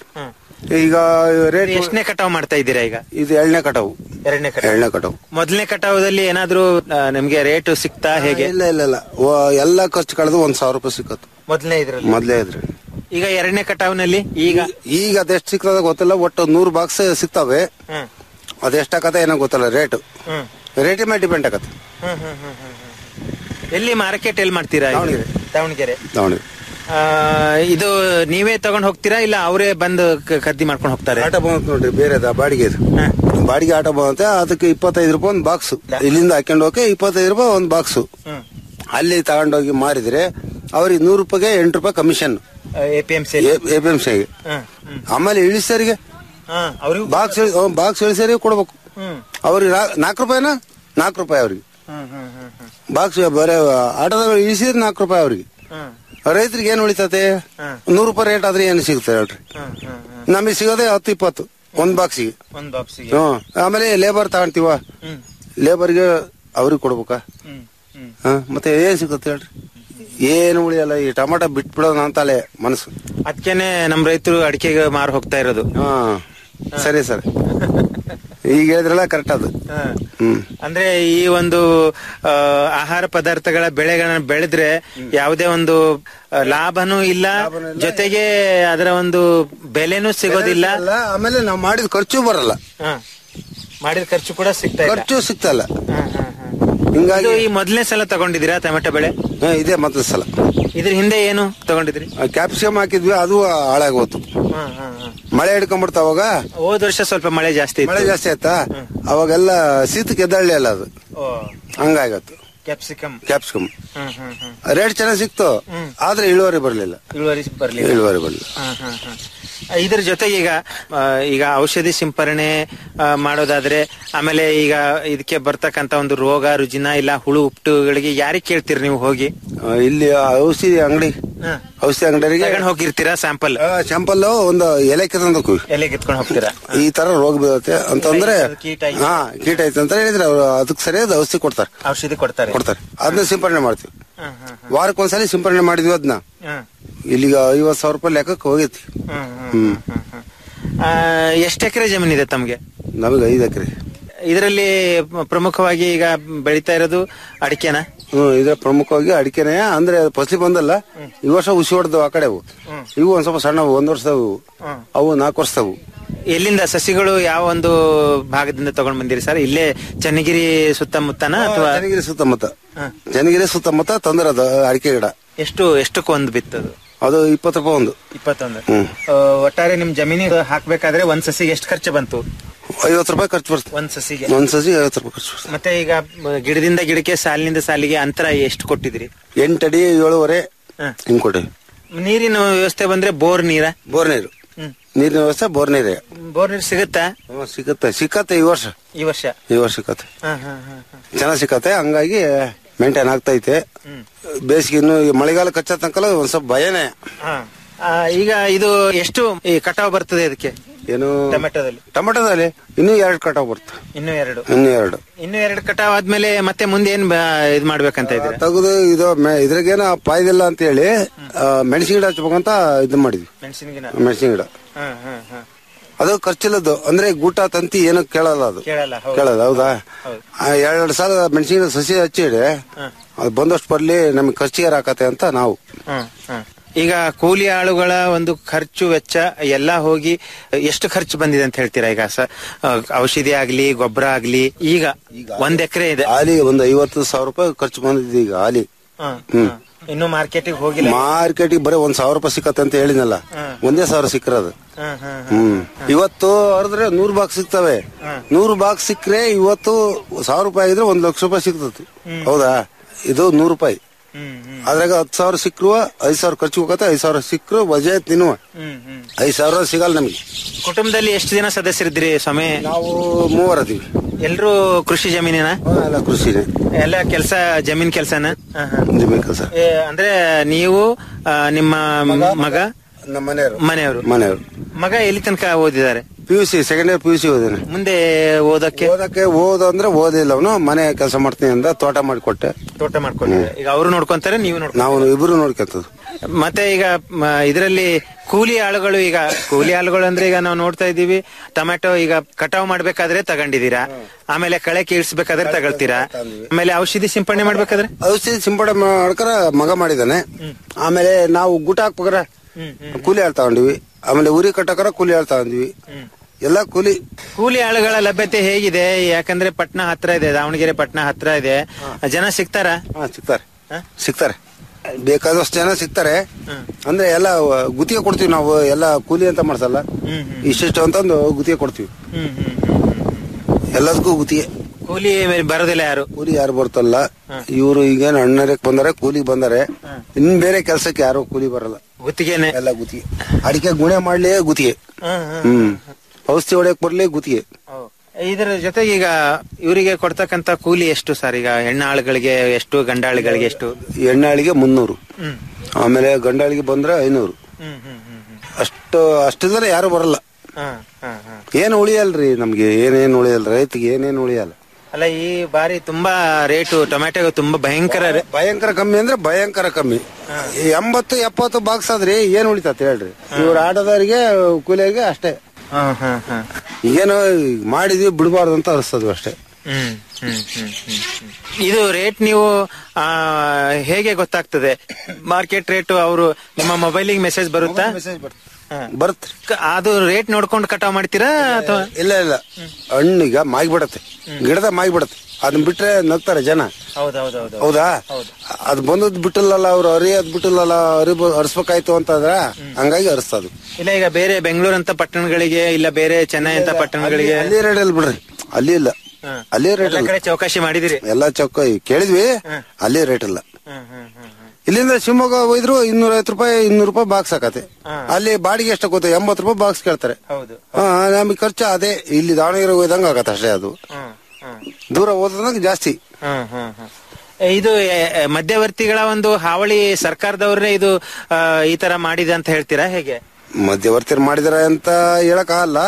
ಈಗ ರೇಟ್ ಎಷ್ಟನೇ ಕಟಾವ್ ಮಾಡ್ತಾ ಇದ್ದೀರಾ ಈಗ ಇದು ಎಳ್ನೇ ಕಟಾವು ಎರಡನೇ ಕಟಾವ್ ಎಳ್ನೇ ಕಟಾವು ಮೊದಲನೇ ಕಟಾವದಲ್ಲಿ ಏನಾದ್ರೂ ಆ, ನಿಮ್ಗೆ ರೇಟ್ ಸಿಕ್ತಾ ಹೇಗೆ ಇಲ್ಲ ಇಲ್ಲ ಇಲ್ಲ ವ- ಎಲ್ಲ ಖರ್ಚು ಕಳೆದು ಒಂದ್ ಸಾವಿರ ರೂಪಾಯಿ ಸಿಕ್ಕತ್ತು ಮೊದಲನೇ ಇದ್ರಲ್ಲಿ ಮೊದ್ಲೇ ಇದ್ರಿ ಈಗ ಎರಡನೇ ಕಟಾವ್ನಲ್ಲಿ ಈಗ ಈಗ ಅದೆಷ್ಟು ಸಿಗ್ತದ ಗೊತ್ತಿಲ್ಲ ಒಟ್ಟು ನೂರು ಬಾಕ್ಸ್ ಸಿಗ್ತವೆ ಹ್ಮ್ ಅದೆಷ್ಟಾಗತ್ತೆ ಏನೋ ಗೊತ್ತಿಲ್ಲ ರೇಟ್ ಹ್ಮ್ ರೇಟ್ ಮೇಲೆ ಡಿಪೆಂಡ್ ಆಗತ್ತೆ ಹ್ಮ್ ಹ್ಮ್ ಹ್ಮ್ ಹ್ಮ್ ಹ್ಮ್. ಎಲ್ಲಿ ಮಾರ್ಕೆಟ್ ಎಲ್ಲಿ ಮಾಡ್ತೀರಾ ಇದು? ದಾವಣಗೆರೆ. ದಾವಣಗೆರೆ ದಾವಣಗೆರೆ ಆ, ಇದು ನೀವೇ ತಗೊಂಡ್ ಹೋಗ್ತೀರಾ ಇಲ್ಲ ಅವರೇ ಬಂದು ಕ- ಖರೀದಿ ಮಾಡ್ಕೊಂಡು ಹೋಗ್ತಾರೆ ಆಟ ಬಂತ ನೋಡ್ರಿ ಬೇರೆದ ಬಾಡಿಗೆ ಬಾಡಿಗೆ ಆಟ ಬಂತೆ ಅದಕ್ಕೆ ಇಪ್ಪತ್ತೈದು ರೂಪಾಯಿ ಒಂದು ಬಾಕ್ಸ್ ಇಲ್ಲಿಂದ ಹಾಕೊಂಡು ಹೋಗಕ್ಕೆ ಇಪ್ಪತ್ತೈದು ರೂಪಾಯಿ ಒಂದು ಬಾಕ್ಸ್ ಅಲ್ಲಿ ತಗೊಂಡೋಗಿ ಮಾರಿದ್ರೆ ಅವ್ರಿಗೆ ನೂರು ರೂಪಾಯಿಗೆ ಎಂಟು ರೂಪಾಯಿ commission A P M C A P M ಸಿಗೆ ಆಮೇಲೆ ಇಳಿಸರಿಗೆ ಅವ್ರಿಗೂ ಬಾಕ್ಸ್ ಬಾಕ್ಸ್ ಇಳಿಸರಿಗೆ ಕೊಡ್ಬೇಕು ಅವ್ರಿಗೆ ನಾ- ನಾಲ್ಕು ರೂಪಾಯಿನ ನಾಲ್ಕು ರೂಪಾಯಿ ಅವ್ರಿಗೆ ಬಾಕ್ಸ್ ಬರೇ ಆಟೋದಾಗ ಇಳಿಸಿದ್ರೆ ನಾಲ್ಕು ರೂಪಾಯಿ ಅವ್ರಿಗೆ ರೈತರಿಗೆ ಏನ್ ಉಳಿತತೆ ನೂರು ರೂಪಾಯಿ ರೇಟ್ ಆದ್ರೆ ಏನು ಸಿಗುತ್ತೆ ಹೇಳ್ರಿ ನಮಗೆ ಸಿಗೋದೇ ಹತ್ತು ಇಪ್ಪತ್ತು ಒಂದ್ ಬಾಕ್ಸಿಗೆ ಒಂದ್ ಬಾಕ್ಸಿಗೆ ಹ್ಮ್ ಆಮೇಲೆ ಲೇಬರ್ ತಗೊಂತೀವ ಲೇಬರ್ಗೆ ಅವ್ರಿಗೆ ಕೊಡ್ಬೇಕಾ ಹ, ಮತ್ತೆ ಏನ್ ಸಿಗುತ್ತೆ ಹೇಳ್ರಿ ಏನು ಉಳಿಯಲ್ಲ ಈ ಟೊಮಾಟೊ ಬಿಟ್ಬಿಡೋಣ ಅಂತಾಲೆ ಮನಸ್ಸು ಅದಕ್ಕೇನೆ ನಮ್ ರೈತರು ಅಡಿಕೆಗೆ ಮಾರು ಹೋಗ್ತಾ ಇರೋದು ಹಾ ಸರಿ ಸರ್ ಈಗ ಹೇಳಿದ್ರಲ್ಲ ಕರೆಕ್ಟ್ ಅದು ಹ್ಮ್ ಅಂದ್ರೆ ಈ ಒಂದು ಆ, ಆಹಾರ ಪದಾರ್ಥಗಳ ಬೆಳೆಗಳನ್ನ ಬೆಳೆದ್ರೆ ಯಾವುದೇ ಒಂದು ಆ, ಲಾಭನೂ ಇಲ್ಲ ಜೊತೆಗೆ ಅದರ ಒಂದು ಬೆಲೆನೂ ಸಿಗೋದಿಲ್ಲ ಅಲ್ಲ, ಆಮೇಲೆ ನಾವು ಮಾಡಿದ ಖರ್ಚು ಬರಲ್ಲ ಹ. ಮಾಡಿದ ಖರ್ಚು ಕೂಡ ಸಿಗ್ತಾ ಇಲ್ಲ ಖರ್ಚು ಸಿಗ್ತಲ್ಲ ಹ, ಹ, ಹ. ಹಿಂಗಾಗಿ ಇದು ಈ ಮೊದಲನೇ ಸಲ ತಗೊಂಡಿದ್ದೀರಾ ಟೊಮೆಟೊ ಬೆಳೆ ಹಾ, ಇದೇ ಮತ್ತೆ ಸಲ ಇದ್ರ ಹಿಂದೆ ಏನು ತಗೊಂಡಿದ್ರಿ ಕ್ಯಾಪ್ಸಿಕಮ್ ಹಾಕಿದ್ವಿ ಅದು ಹಾಳಾಗೋತು ಹ, ಹ, ಹ. ಮಳೆ ಹಿಡ್ಕೊಂಡ್ಬಿಡ್ತ ಅವಾಗ ಹೋದ್ ವರ್ಷ ಸ್ವಲ್ಪ ಮಳೆ ಜಾಸ್ತಿ ಮಳೆ ಇತ್ತು ಜಾಸ್ತಿ ಆಯ್ತಾ ಅವಾಗೆಲ್ಲ ಶೀತಕ್ಕೆ ಎದ್ದಳ್ಳಿ ಅಲ್ಲ ಅದು ಹಂಗಾಗತ್ತು ಕ್ಯಾಪ್ಸಿಕಮ್ ಕ್ಯಾಪ್ಸಿಕಮ್ ಹ್ಮ್ ಹ್ಮ್ ಹ್ಮ್ ರೇಟ್ ಚೆನ್ನಾಗಿ ಸಿಕ್ತು ಆದ್ರೆ ಇಳುವರಿ ಬರ್ಲಿಲ್ಲ ಇಳುವರಿ ಬರ್ಲಿ ಇಳುವರಿ ಬರ್ಲಿಲ್ಲ ಇದ್ರ ಜೊತೆಗೆ ಈಗ ಆ, ಈಗ ಔಷಧಿ ಸಿಂಪರಣೆ ಆ, ಮಾಡೋದಾದ್ರೆ ಆಮೇಲೆ ಈಗ ಇದಕ್ಕೆ ಬರ್ತಕ್ಕಂತ ಒಂದು ರೋಗ ರುಜಿನ ಇಲ್ಲ ಹುಳು ಉಪ್ಟುಗಳಿಗೆ ಯಾರಿಗೆ ಕೇಳ್ತೀರಿ ನೀವು ಹೋಗಿ ಆ, ಇಲ್ಲಿ ಔಷಧಿ ಅಂಗಡಿ ಔಷಧಿ ಅಂಗಡಿಯವರಿಗೆ ತಗೊಂಡ್ ಹೋಗಿರ್ತೀರಾ ಸ್ಯಾಂಪಲ್ ಸ್ಯಾಂಪಲ್ ಒಂದು ಎಲೆ ತಂದಕ್ಕು ಎಲೆ ಕಿತ್ಕೊಂಡು ಹೋಗ್ತೀರಾ ಈ ತರ ರೋಗ ಬೀಳುತ್ತೆ ಅಂತಂದ್ರೆ ಕೀಟ ಐತೆ. ಹಾ ಕೀಟ ಐತೆ ಅಂತ ಹೇಳಿದ್ರೆ ಅವ್ರು ಅದಕ್ಕೆ ಸರಿಯಾದ ಔಷಧಿ ಕೊಡ್ತಾರೆ ಔಷಧಿ ಕೊಡ್ತಾರೆ ಕೊಡ್ತಾರೆ ಅದನ್ನ ಸಿಂಪರಣೆ ಮಾಡ್ತೀವಿ ವಾರಕ್ಕೊಂದ್ಸಲಿ ಸಿಂಪರಣೆ ಮಾಡಿದ್ವಿ ಅದನ್ನ ಇಲ್ಲಿಗ ಐವತ್ ಸಾವಿರ ರೂಪಾಯಿ ಲೆಕ್ಕಕ್ಕೆ ಹೋಗೈತಿ ಹ್ಮ್ ಎಷ್ಟು ಎಕರೆ ಜಮೀನಿದೆ ತಮ್ಗೆ ನಮಗೆ ಐದು ಎಕರೆ ಇದರಲ್ಲಿ ಪ್ರಮುಖವಾಗಿ ಈಗ ಬೆಳೀತಾ ಇರೋದು ಅಡಿಕೆನ ಹ್ಮ್ ಇದ್ರ ಪ್ರಮುಖವಾಗಿ ಅಡಿಕೆನೆ ಅಂದ್ರೆ ಅದು ಫಸಲಿ ಬಂದಲ್ಲ ಈ ವರ್ಷ ಉಸಿ ಹೊಡೆದು ಆ ಕಡೆ ಅವು ಇವು ಒಂದ್ ಸ್ವಲ್ಪ ಸಣ್ಣ ಒಂದ್ ವರ್ಷದವು ಅವು ನಾಲ್ಕು ವರ್ಷದವು ಎಲ್ಲಿಂದ ಸಸಿಗಳು ಯಾವ ಒಂದು ಭಾಗದಿಂದ ತಗೊಂಡ್ ಬಂದಿರಿ ಸರ್ ಇಲ್ಲೇ ಚನ್ನಗಿರಿ ಸುತ್ತಮುತ್ತನ ಅಥವಾ ಜನಗಿರಿ ಸುತ್ತಮುತ್ತ ಜನಗಿರಿ ಸುತ್ತಮುತ್ತ ತಂದ್ರ ಅದು ಅಡಿಕೆ ಗಿಡ ಎಷ್ಟು ಎಷ್ಟಕ್ಕೆ ಒಂದು ಬಿತ್ತದು ಅದು ಇಪ್ಪತ್ತು ರೂಪಾಯಿ ಒಂದು ಇಪ್ಪತ್ತೊಂದು ಹ್ಮ್ ಆ, ಒಟ್ಟಾರೆ ನಿಮ್ ಜಮೀನಿಗೆ ಹಾಕ್ಬೇಕಾದ್ರೆ ಒಂದ್ ಸಸಿಗೆ ಎಷ್ಟು ಖರ್ಚು ಬಂತು ಐವತ್ತು ರೂಪಾಯಿ ಖರ್ಚು ಬರ್ತದೆ ಒಂದ್ ಸಸಿಗೆ ಒಂದ್ ಸಸಿ ಐವತ್ತು ರೂಪಾಯಿ ಖರ್ಚು ಬರ್ತದೆ ಮತ್ತೆ ಈಗ ಮ, ಗಿಡದಿಂದ ಗಿಡಕ್ಕೆ ಸಾಲಿನಿಂದ ಸಾಲಿಗೆ ಅಂತರ ಎಷ್ಟು ಕೊಟ್ಟಿದ್ರಿ ಎಂಟು ಅಡಿ ಏಳುವರೆ ಹ. ಹಿಂಗ್ ಕೊಡಿ ನೀರಿನ ವ್ಯವಸ್ಥೆ ಬಂದ್ರೆ ಬೋರ್ ನೀರ ಬೋರ್ ನೀರು ಹ್ಮ್. ನೀರಿನ ವ್ಯವಸ್ಥೆ ಬೋರ್ ನೀರೇ ಬೋರ್ ನೀರು ಸಿಗುತ್ತಾ ಹ್ಮ್, ಸಿಕ್ಕತ್ತೆ ಸಿಕ್ಕತ್ತೆ ಈ ವರ್ಷ ಈ ವರ್ಷ ಈ ವರ್ಷ ಸಿಕ್ಕತ್ತೆ ಹ, ಹ, ಹ, ಹ. ಚೆನ್ನಾಗ್ ಸಿಕ್ಕತ್ತೆ ಹಂಗಾಗಿ ಮೇಂಟೈನ್ ಆಗ್ತೈತೆ ಬೇಸಿಗೆ ಇನ್ನು ಈ ಮಳೆಗಾಲ ಕಚ್ಚ ತನಕ ಒಂದ್ ಸ್ವಲ್ಪ ಭಯನೇ ಹ. ಆ, ಈಗ ಇದು ಎಷ್ಟು ಈ ಕಟಾವ್ ಬರ್ತದೆ ಇದಕ್ಕೆ ಏನು ಟೊಮೆಟೊದಲ್ಲಿ ಟೊಮೆಟೊದಲ್ಲಿ ಇನ್ನೂ ಎರಡು ಕಟಾವ್ ಬರುತ್ತೆ ಇನ್ನು ಎರಡು ಇನ್ನೂ ಎರಡು ಇನ್ನು ಎರಡು ಕಟಾವ್ ಆದ್ಮೇಲೆ ಮತ್ತೆ ಮುಂದೆ ಏನ್ ಬ- ಇದ್ ಮಾಡ್ಬೇಕಂತ ಇದ್ದೀರಾ ತೆಗೆದು ಇದು ಮೆ- ಇದ್ರಾಗೇನ ಪಾಯ್ದಿಲ್ಲ ಅಂತ ಹೇಳಿ ಮೆಣಸಿನ ಗಿಡ ಹಚ್ಬೇಕಂತ ಇದು ಮಾಡಿದ್ವಿ ಮೆಣಸಿನಗಿನ ಮೆಣಸಿನ ಗಿಡ ಹ, ಹ, ಹ. ಅದು ಖರ್ಚಿಲ್ಲದ್ದು ಅಂದ್ರೆ ಗೂಟ ತಂತಿ ಏನು ಕೇಳಲ್ಲ ಅದು ಕೇಳಲ್ಲ ಹೌದು. ಕೇಳಲ್ಲ ಹೌದಾ ಹೌದು. ಆ, ಎರಡೆರಡು ಸಲ ಮೆಣಸಿನ ಸಸಿ ಹಚ್ಚಿಡಿ ಅದು ಬಂದಷ್ಟು ಬರ್ಲಿ ನಮಗೆ ಖರ್ಚಿಗೆ ಹಾಕತ್ತೆ ಅಂತ ನಾವು ಹ, ಹ. ಈಗ ಕೂಲಿ ಆಳುಗಳ ಒಂದು ಖರ್ಚು ವೆಚ್ಚ ಎಲ್ಲ ಹೋಗಿ ಎಷ್ಟು ಖರ್ಚು ಬಂದಿದೆ ಅಂತ ಹೇಳ್ತೀರಾ ಈಗ ಸ ಆ, ಔಷಧಿ ಆಗ್ಲಿ ಗೊಬ್ಬರ ಆಗ್ಲಿ ಈಗ ಒಂದ್ ಎಕರೆ ಇದೆ ಹಾಲಿ ಒಂದು ಐವತ್ತು ಸಾವಿರ ರೂಪಾಯಿ ಖರ್ಚು ಬಂದಿದೆ ಈಗ ಹಾಲಿ ಹ, ಹ. ಇನ್ನು ಮಾರ್ಕೆಟಿಗೆ ಹೋಗಿಲ್ಲ ಮಾರ್ಕೆಟಿಗೆ ಬರೀ ಒಂದ್ ಸಾವಿರ ರೂಪಾಯಿ ಸಿಕ್ಕತ್ತೆ ಅಂತ ಹೇಳಿನಲ್ಲ ಒಂದೇ ಸಾವಿರ ಸಿಕ್ಕಿರೋದು ಹ, ಹ, ಹ. ಹ್ಮ್ ಇವತ್ತು ಹರಿದ್ರೆ ನೂರು ಬಾಕ್ಸ್ ಸಿಗ್ತವೆ ನೂರು ಬಾಕ್ಸ್ ಸಿಕ್ಕರೆ ಇವತ್ತು ಸಾವಿರ ರೂಪಾಯಿ ಆಗಿದ್ರೆ ಒಂದ್ ಲಕ್ಷ ರೂಪಾಯಿ ಸಿಗ್ತತಿ ಹೌದಾ ಇದು ನೂರು ರೂಪಾಯಿ ಹ್ಮ್, ಹ್ಮ್, ಅದ್ರಾಗ ಹತ್ತು ಸಾವಿರ ಸಿಕ್ಕರು ಐದ್ ಸಾವಿರ ಖರ್ಚು ಹೋಗತ್ತೆ ಐದ್ ಸಾವಿರ ಸಿಕ್ಕರು ವಜೆ ತಿನ್ನುವ ಹ್ಮ್, ಹ್ಮ್. ಐದ್ ಸಾವಿರ ಸಿಗಲ್ಲ ನಮಗೆ ಕುಟುಂಬದಲ್ಲಿ ಎಷ್ಟು ಜನ ಸದಸ್ಯರಿದ್ರಿ ಸ್ವಾಮಿ ನಾವು ಮೂವರ್ ಅದೀವಿ ಎಲ್ರು ಕೃಷಿ ಜಮೀನಿನ ಎಲ್ಲ ಕೃಷಿನೇ ಎಲ್ಲ ಕೆಲಸ ಜಮೀನ್ ಕೆಲಸನ ಜಮೀನ್ ಕೆಲಸ ಅಂದ್ರೆ ನೀವು ಆ, ನಿಮ್ಮ ಮಗ ನಮ್ಮ ಮನೆಯವರು ಮನೆಯವರು ಮನೆಯವರು ಮಗ ಎಲ್ಲಿ ತನಕ ಓದಿದ್ದಾರೆ P U C second year P U C ಓದಿನ ಮುಂದೆ ಓದಕ್ಕೆ ಓದಕ್ಕೆ ಓದು ಅಂದ್ರೆ ಓದಿಲ್ಲ ಅವನು ಮನೆ ಕೆಲಸ ಮಾಡ್ತೀನಿ ಅಂದ ತೋಟ ಮಾಡಿಕೊಟ್ಟೆ ತೋಟ ಮಾಡ್ಕೊಂಡಿದ್ದಾರೆ ಈಗ ಅವರು ನೋಡ್ಕೊಂತಾರೆ ನೀವು ನೋಡ್ಕೊ ನಾವು ಇಬ್ರು ನೋಡ್ಕೊಂತದ್ದು ಮತ್ತೆ ಈಗ ಇದರಲ್ಲಿ ಕೂಲಿ ಆಳುಗಳು ಈಗ ಕೂಲಿ ಆಳುಗಳು ಅಂದ್ರೆ ಈಗ ನಾವು ನೋಡ್ತಾ ಇದೀವಿ ಟೊಮೆಟೊ ಈಗ ಕಟಾವ್ ಮಾಡ್ಬೇಕಾದ್ರೆ ತಗೊಂಡಿದ್ದೀರಾ ಆಮೇಲೆ ಕಳೆ ಕೀಳ್ಸ್ಬೇಕಾದ್ರೆ ತಗೊಳ್ತೀರಾ ಆಮೇಲೆ ಔಷಧಿ ಸಿಂಪಡಣೆ ಮಾಡ್ಬೇಕಾದ್ರೆ ಔಷಧಿ ಸಿಂಪಡಣೆ ಮಾಡ್ಕರ ಮಗ ಮಾಡಿದಾನೆ ಆಮೇಲೆ ನಾವು ಗೂಟ ಹಾಕ್ಬೇಕಾರ ಕೂಲಿ ಆಳ್ ತಗೊಂಡಿವಿ ಆಮೇಲೆ ಉರಿ ಕಟ್ಟಕರ ಕೂಲಿ ಆಳ್ ತಗೊಂಡ್ವಿ ಎಲ್ಲ ಕೂಲಿ ಕೂಲಿ ಆಳುಗಳ ಲಭ್ಯತೆ ಹೇಗಿದೆ ಯಾಕಂದ್ರೆ ಪಟ್ನಾ ಹತ್ರ ಇದೆ ದಾವಣಗೆರೆ ಪಟ್ನಾ ಹತ್ರ ಇದೆ ಜನ ಸಿಗ್ತಾರಾ ಹಾ ಸಿಗ್ತಾರೆ ಸಿಗ್ತಾರೆ ಬೇಕಾದಷ್ಟು ಜನ ಸಿಗ್ತಾರೆ ಅಂದ್ರೆ ಎಲ್ಲ ಗುತ್ತಿಗೆ ಕೊಡ್ತೀವಿ ನಾವು ಎಲ್ಲ ಕೂಲಿ ಅಂತ ಮಾಡ್ಸಲ್ಲ ಇಷ್ಟಿಷ್ಟು ಅಂತಂದು ಗುತ್ತಿಗೆ ಕೊಡ್ತೀವಿ ಎಲ್ಲದಕ್ಕೂ ಗುತ್ತಿಗೆ ಕೂಲಿ ಬರೋದಿಲ್ಲ ಯಾರು ಕೂಲಿ ಯಾರು ಬರ್ತಲ್ಲ ಇವರು ಈಗೇನು ಅಣ್ಣರಕ್ಕೆ ಬಂದಾರೆ ಕೂಲಿಗೆ ಬಂದಾರೆ ಇನ್ ಬೇರೆ ಕೆಲ್ಸಕ್ಕೆ ಯಾರು ಕೂಲಿ ಬರಲ್ಲ ಗುತ್ತಿಗೆನೆ ಎಲ್ಲ ಗುತ್ತಿಗೆ ಅಡಿಕೆ ಗುಣೆ ಮಾಡ್ಲಿ ಗುತ್ತಿಗೆ ಹ್ಮ್ ಔಷಧಿ ಹೊಡೆಯಕ್ ಬರ್ಲಿ ಗುತ್ತಿಗೆ ಇದರ ಜೊತೆಗೆ ಈಗ ಇವರಿಗೆ ಕೊಡ್ತಕ್ಕಂತ ಕೂಲಿ ಎಷ್ಟು ಸರ್ ಈಗ ಹೆಣ್ಣಾಳುಗಳಿಗೆ ಎಷ್ಟು ಗಂಡಾಳುಗಳಿಗೆ ಎಷ್ಟು ಎಣ್ಣಾಳಿಗೆ ಮುನ್ನೂರು ಹ್ಮ್. ಆಮೇಲೆ ಗಂಡಾಳಿಗೆ ಬಂದ್ರೆ ಐನೂರು ಹ್ಮ್ ಹ್ಮ್ ಹ್ಮ್ ಹ್ಮ್. ಅಷ್ಟು ಅಷ್ಟಿದ್ರೆ ಯಾರು ಬರಲ್ಲ ಹಾ, ಹಾ, ಹಾ. ಏನ್ ಉಳಿಯಲ್ರಿ ನಮ್ಗೆ ಏನೇನ್ ಉಳಿಯಲ್ಲ ರೈತಿಗೆ ಏನೇನ್ ಉಳಿಯಲ್ಲ ಅಲ್ಲ ಈ ಬಾರಿ ತುಂಬಾ ರೇಟು ಟೊಮೆಟೊ ತುಂಬಾ ಭಯಂಕರ ರೇ- ಭಯಂಕರ ಕಮ್ಮಿ ಅಂದ್ರೆ ಭಯಂಕರ ಕಮ್ಮಿ ಈ ಎಂಬತ್ತು ಎಪ್ಪತ್ತು ಬಾಕ್ಸ್ ಆದ್ರಿ ಏನ್ ಉಳಿತತ್ ಹೇಳ್ರಿ ಇವ್ರ ಆಟೋದವರಿಗೆ ಕೂಲಿಯರಿಗೆ ಅಷ್ಟೇ ಹಾ, ಹಾ, ಹಾ. ಈಗೇನು ಮಾಡಿದ್ವಿ ಬಿಡಬಾರ್ದು ಅಂತ ಅನಿಸ್ತದ ಅಷ್ಟೇ ಹ್ಮ್, ಹ್ಮ್, ಹ್ಮ್, ಹ್ಮ್, ಹ್ಮ್. ಇದು ರೇಟ್ ನೀವು ಆ, ಹೇಗೆ ಗೊತ್ತಾಗ್ತದೆ ಮಾರ್ಕೆಟ್ ರೇಟ್ ಅವರು ನಿಮ್ಮ ಮೊಬೈಲಿಗೆ ಮೆಸೇಜ್ ಬರುತ್ತಾ ಬರುತ್ತೆ ಕ- ಅದು ರೇಟ್ ನೋಡ್ಕೊಂಡು ಕಟಾವ್ ಮಾಡ್ತೀರಾ ಅಥವಾ ಇಲ್ಲ ಇಲ್ಲ ಹಣ್ಣೀಗ ಮಾಗಿಬಿಡತ್ತೆ ಗಿಡದ ಮಾಗಿಬಿಡತ್ತೆ ಅದನ್ನ ಬಿಟ್ರೆ ನಗ್ತಾರೆ ಜನ ಹೌದೌದೌದು ಹೌದಾ ಅದ್ ಬಂದದ್ ಬಿಟ್ಟಿಲ್ಲಲ್ಲ ಅವ್ರು ಅರಿಯೋದ್ ಬಿಟ್ಟಿಲ್ಲಲ್ಲ ಅರಿ ಅರಿಸ್ಬೇಕಾಯ್ತು ಅಂತಂದ್ರ ಹಂಗಾಗಿ ಅರಿಸ್ತದು ಇಲ್ಲ ಈಗ ಬೇರೆ ಬೆಂಗಳೂರು ಅಂತ ಪಟ್ಟಣಗಳಿಗೆ ಇಲ್ಲ ಬೇರೆ ಚೆನ್ನೈ ಅಂತ ಪಟ್ಟಣಗಳಿಗೆ ಅಲ್ಲಿ ರೇಟ್ ಇಲ್ಲ ಬಿಡ್ರಿ ಅಲ್ಲಿ ಇಲ್ಲ ಹಾ. ಅಲ್ಲಿ ರೇಟ್ ಎಲ್ಲ ಇಲ್ಲ ಕಡೆ ಚೌಕಾಶಿ ಮಾಡಿದಿರಿ ಎಲ್ಲಾ ಚೌಕ ಕೇಳಿದ್ವಿ ಅಲ್ಲಿ ರೇಟ್ ಇಲ್ಲ ಹ್ಮ್, ಹ್ಮ್, ಹ್ಮ್, ಹ್ಮ್. ಇಲ್ಲಿಂದ ಶಿವಮೊಗ್ಗ ಹೋಯ್ದ್ರು ಇನ್ನೂರ ಐವತ್ತು ರೂಪಾಯಿ ಇನ್ನೂರು ರೂಪಾಯಿ ಬಾಕ್ಸ್ ಹಾಕತ್ತೆ ಅಲ್ಲಿ ಬಾಡಿಗೆ ಎಷ್ಟು ಗೊತ್ತ ಎಂಬತ್ತು ರೂಪಾಯಿ ಬಾಕ್ಸ್ ಕೇಳ್ತಾರೆ ಹೌದು ಹಾ ನಮಗೆ ಖರ್ಚು ಅದೇ ಇಲ್ಲಿ ದಾವಣಗೆರೆ ಹೋಯ್ದಂಗ ಆಗತ್ತೆ ಅಷ್ಟೇ ಅದು ಹ್ಮ್, ಹ್ಮ್. ದೂರ ಹೋದಂಗ ಜಾಸ್ತಿ ಹ್ಮ್, ಹ್ಮ್, ಹ್ಮ್. ಇದು ಎ, ಎ, ಮಧ್ಯವರ್ತಿಗಳ ಒಂದು ಹಾವಳಿ ಸರ್ಕಾರದವ್ರನ್ನೇ ಇದು ಆ, ಈ ತರ ಮಾಡಿದೆ ಅಂತ ಹೇಳ್ತೀರಾ ಹೇಗೆ ಮಧ್ಯವರ್ತಿರು ಮಾಡಿದಾರೆ ಅಂತ ಹೇಳಕ್ ಆಗಲ್ಲ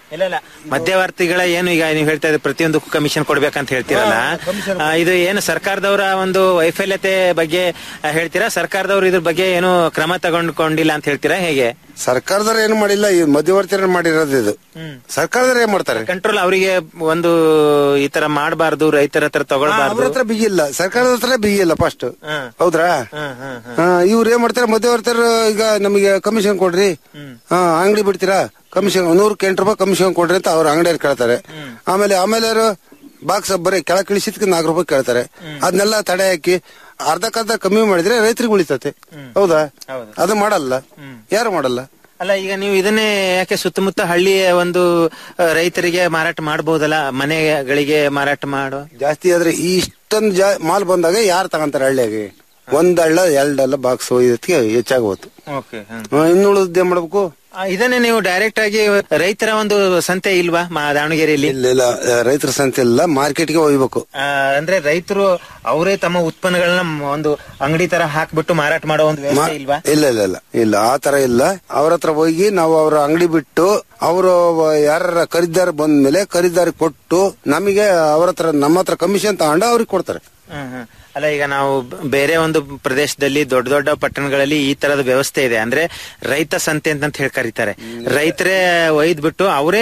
ಇಲ್ಲ ಇಲ್ಲ ಮಧ್ಯವರ್ತಿಗಳ ಏನು ಈಗ ನೀವು ಹೇಳ್ತಾ ಇದ್ರೆ ಪ್ರತಿಯೊಂದು ಕಮಿಷನ್ ಕೊಡ್ಬೇಕಂತ ಹೇಳ್ತೀರಲ್ಲ ಆ, ಇದು ಏನು ಸರ್ಕಾರದವರ ಒಂದು ವೈಫಲ್ಯತೆ ಬಗ್ಗೆ ಆ, ಹೇಳ್ತೀರಾ ಸರ್ಕಾರದವರು ಇದ್ರ ಬಗ್ಗೆ ಏನು ಕ್ರಮ ತಗೊಂಡ್ಕೊಂಡಿಲ್ಲ ಅಂತ ಹೇಳ್ತೀರಾ ಹೇಗೆ ಸರ್ಕಾರದವ್ರು ಏನು ಮಾಡಿಲ್ಲ ಈ ಮಧ್ಯವರ್ತಿ ಮಾಡಿರೋದು ಇದು ಸರ್ಕಾರದವ್ರು ಏನ್ ಮಾಡ್ತಾರೆ ಕಂಟ್ರೋಲ್ ಅವರಿಗೆ ಒಂದು ಈ ತರ ಮಾಡಬಾರ್ದು ರೈತರ ಹತ್ರ ಅವ್ರ ತಗೊಳ್ಬಾರ್ದು ಹತ್ರ ಬಿಗಿಲ್ಲ ಸರ್ಕಾರದ ಹತ್ರ ಬಿಗಿಲ್ಲ ಫಸ್ಟ್ ಹ್ಮ್. ಹೌದ್ರಾ ಹ್ಮ್, ಹ್ಮ್, ಹ್ಮ್. ಇವ್ರು ಏನ್ ಮಾಡ್ತಾರೆ ಮಧ್ಯವರ್ತರು ಈಗ ನಮಗೆ ಕಮಿಷನ್ ಕೊಡ್ರಿ ಹಾ ಅಂಗಡಿ ಬಿಡ್ತೀರಾ ಕಮಿಷನ್ ನೂರಕ್ಕೆ ಎಂಟು ರೂಪಾಯಿ ಕಮಿಷನ್ ಕೊಡ್ರಿ ಅಂತ ಅವ್ರ ಅಂಗಡಿಯಲ್ಲಿ ಕೇಳ್ತಾರೆ ಆಮೇಲೆ ಆಮೇಲೆ ಅವರು ಬಾಕ್ಸ್ ಬರೀ ಕೆಳಗೆ ಇಳಿಸಿದ್ಕೆ ನಾಲ್ಕು ರೂಪಾಯಿ ಕೇಳ್ತಾರೆ ಅದನ್ನೆಲ್ಲ ತಡೆ ಹಾಕಿ ಅರ್ಧಕ್ಕರ್ಧ ಕಮ್ಮಿ ಮಾಡಿದ್ರೆ ರೈತರಿಗೆ ಉಳಿತತೆ ಹೌದಾ ಹೌದು. ಅದು ಮಾಡಲ್ಲ ಯಾರು ಮಾಡಲ್ಲ ಅಲ್ಲ ಈಗ ನೀವು ಇದನ್ನೇ ಯಾಕೆ ಸುತ್ತಮುತ್ತ ಹಳ್ಳಿಯ ಒಂದು ಆ, ರೈತರಿಗೆ ಮಾರಾಟ ಮಾಡಬಹುದಲ್ಲ ಮನೆಗಳಿಗೆ ಮಾರಾಟ ಮಾಡೋ ಜಾಸ್ತಿ ಆದ್ರೆ ಈ ಇಷ್ಟೊಂದು ಜಾ ಮಾಲ್ ಬಂದಾಗ ಯಾರು ತಗೊಂತಾರೆ ಹಳ್ಳಿಯಾಗೆ ಒಂದ್ ಹಳ್ಳ ಎರಡ್ ಹಳ್ಳ ಬಾಕ್ಸ್ ಇದಕ್ಕೆ ಹೆಚ್ಚಾಗಿ ಹೋತು ಓಕೆ ಇನ್ನುಳಿದ ಏನ್ ಮಾಡ್ಬೇಕು ಇದನ್ನೇ ನೀವು ಡೈರೆಕ್ಟ್ ಆಗಿ ರೈತರ ಒಂದು ಸಂತೆ ಇಲ್ವಾ ಮಾ- ದಾವಣಗೆರೆಯಲ್ಲಿ ಇಲ್ಲ ಇಲ್ಲ ರೈತರ ಸಂತೆ ಇಲ್ಲ ಮಾರ್ಕೆಟ್ಗೆ ಹೋಗ್ಬೇಕು ಆ, ಅಂದ್ರೆ ರೈತರು ಅವರೇ ತಮ್ಮ ಉತ್ಪನ್ನಗಳನ್ನ ಮ್- ಒಂದು ಅಂಗಡಿ ತರ ಹಾಕ್ಬಿಟ್ಟು ಮಾರಾಟ ಮಾಡೋ ಒಂದು ಮಾ- ವ್ಯವಸ್ಥೆ ಇಲ್ವಾ ಇಲ್ಲ ಇಲ್ಲ ಇಲ್ಲ ಇಲ್ಲ ಆ ತರ ಇಲ್ಲ ಅವ್ರ ಹತ್ರ ಹೋಗಿ ನಾವು ಅವ್ರ ಅಂಗಡಿ ಬಿಟ್ಟು ಅವರು ಯಾರ ಖರೀದಾರ ಬಂದ್ಮೇಲೆ ಖರೀದಾರಿ ಕೊಟ್ಟು ನಮಗೆ ಅವ್ರ ಹತ್ರ ನಮ್ಮ ಹತ್ರ ಕಮಿಷನ್ ತಗೊಂಡು ಅವ್ರಿಗೆ ಕೊಡ್ತಾರೆ ಹ್ಮ್, ಹ್ಮ್. ಅಲ್ಲ ಈಗ ನಾವು ಬ- ಬೇರೆ ಒಂದು ಪ್ರದೇಶದಲ್ಲಿ ದೊಡ್ಡ ದೊಡ್ಡ ಪಟ್ಟಣಗಳಲ್ಲಿ ಈ ತರದ ವ್ಯವಸ್ಥೆ ಇದೆ ಅಂದ್ರೆ ರೈತ ಸಂತೆ ಅಂತ ಹೇಳಿ ಕರೀತಾರೆ ರೈತರೇ ಒಯ್ದ್ ಬಿಟ್ಟು ಅವರೇ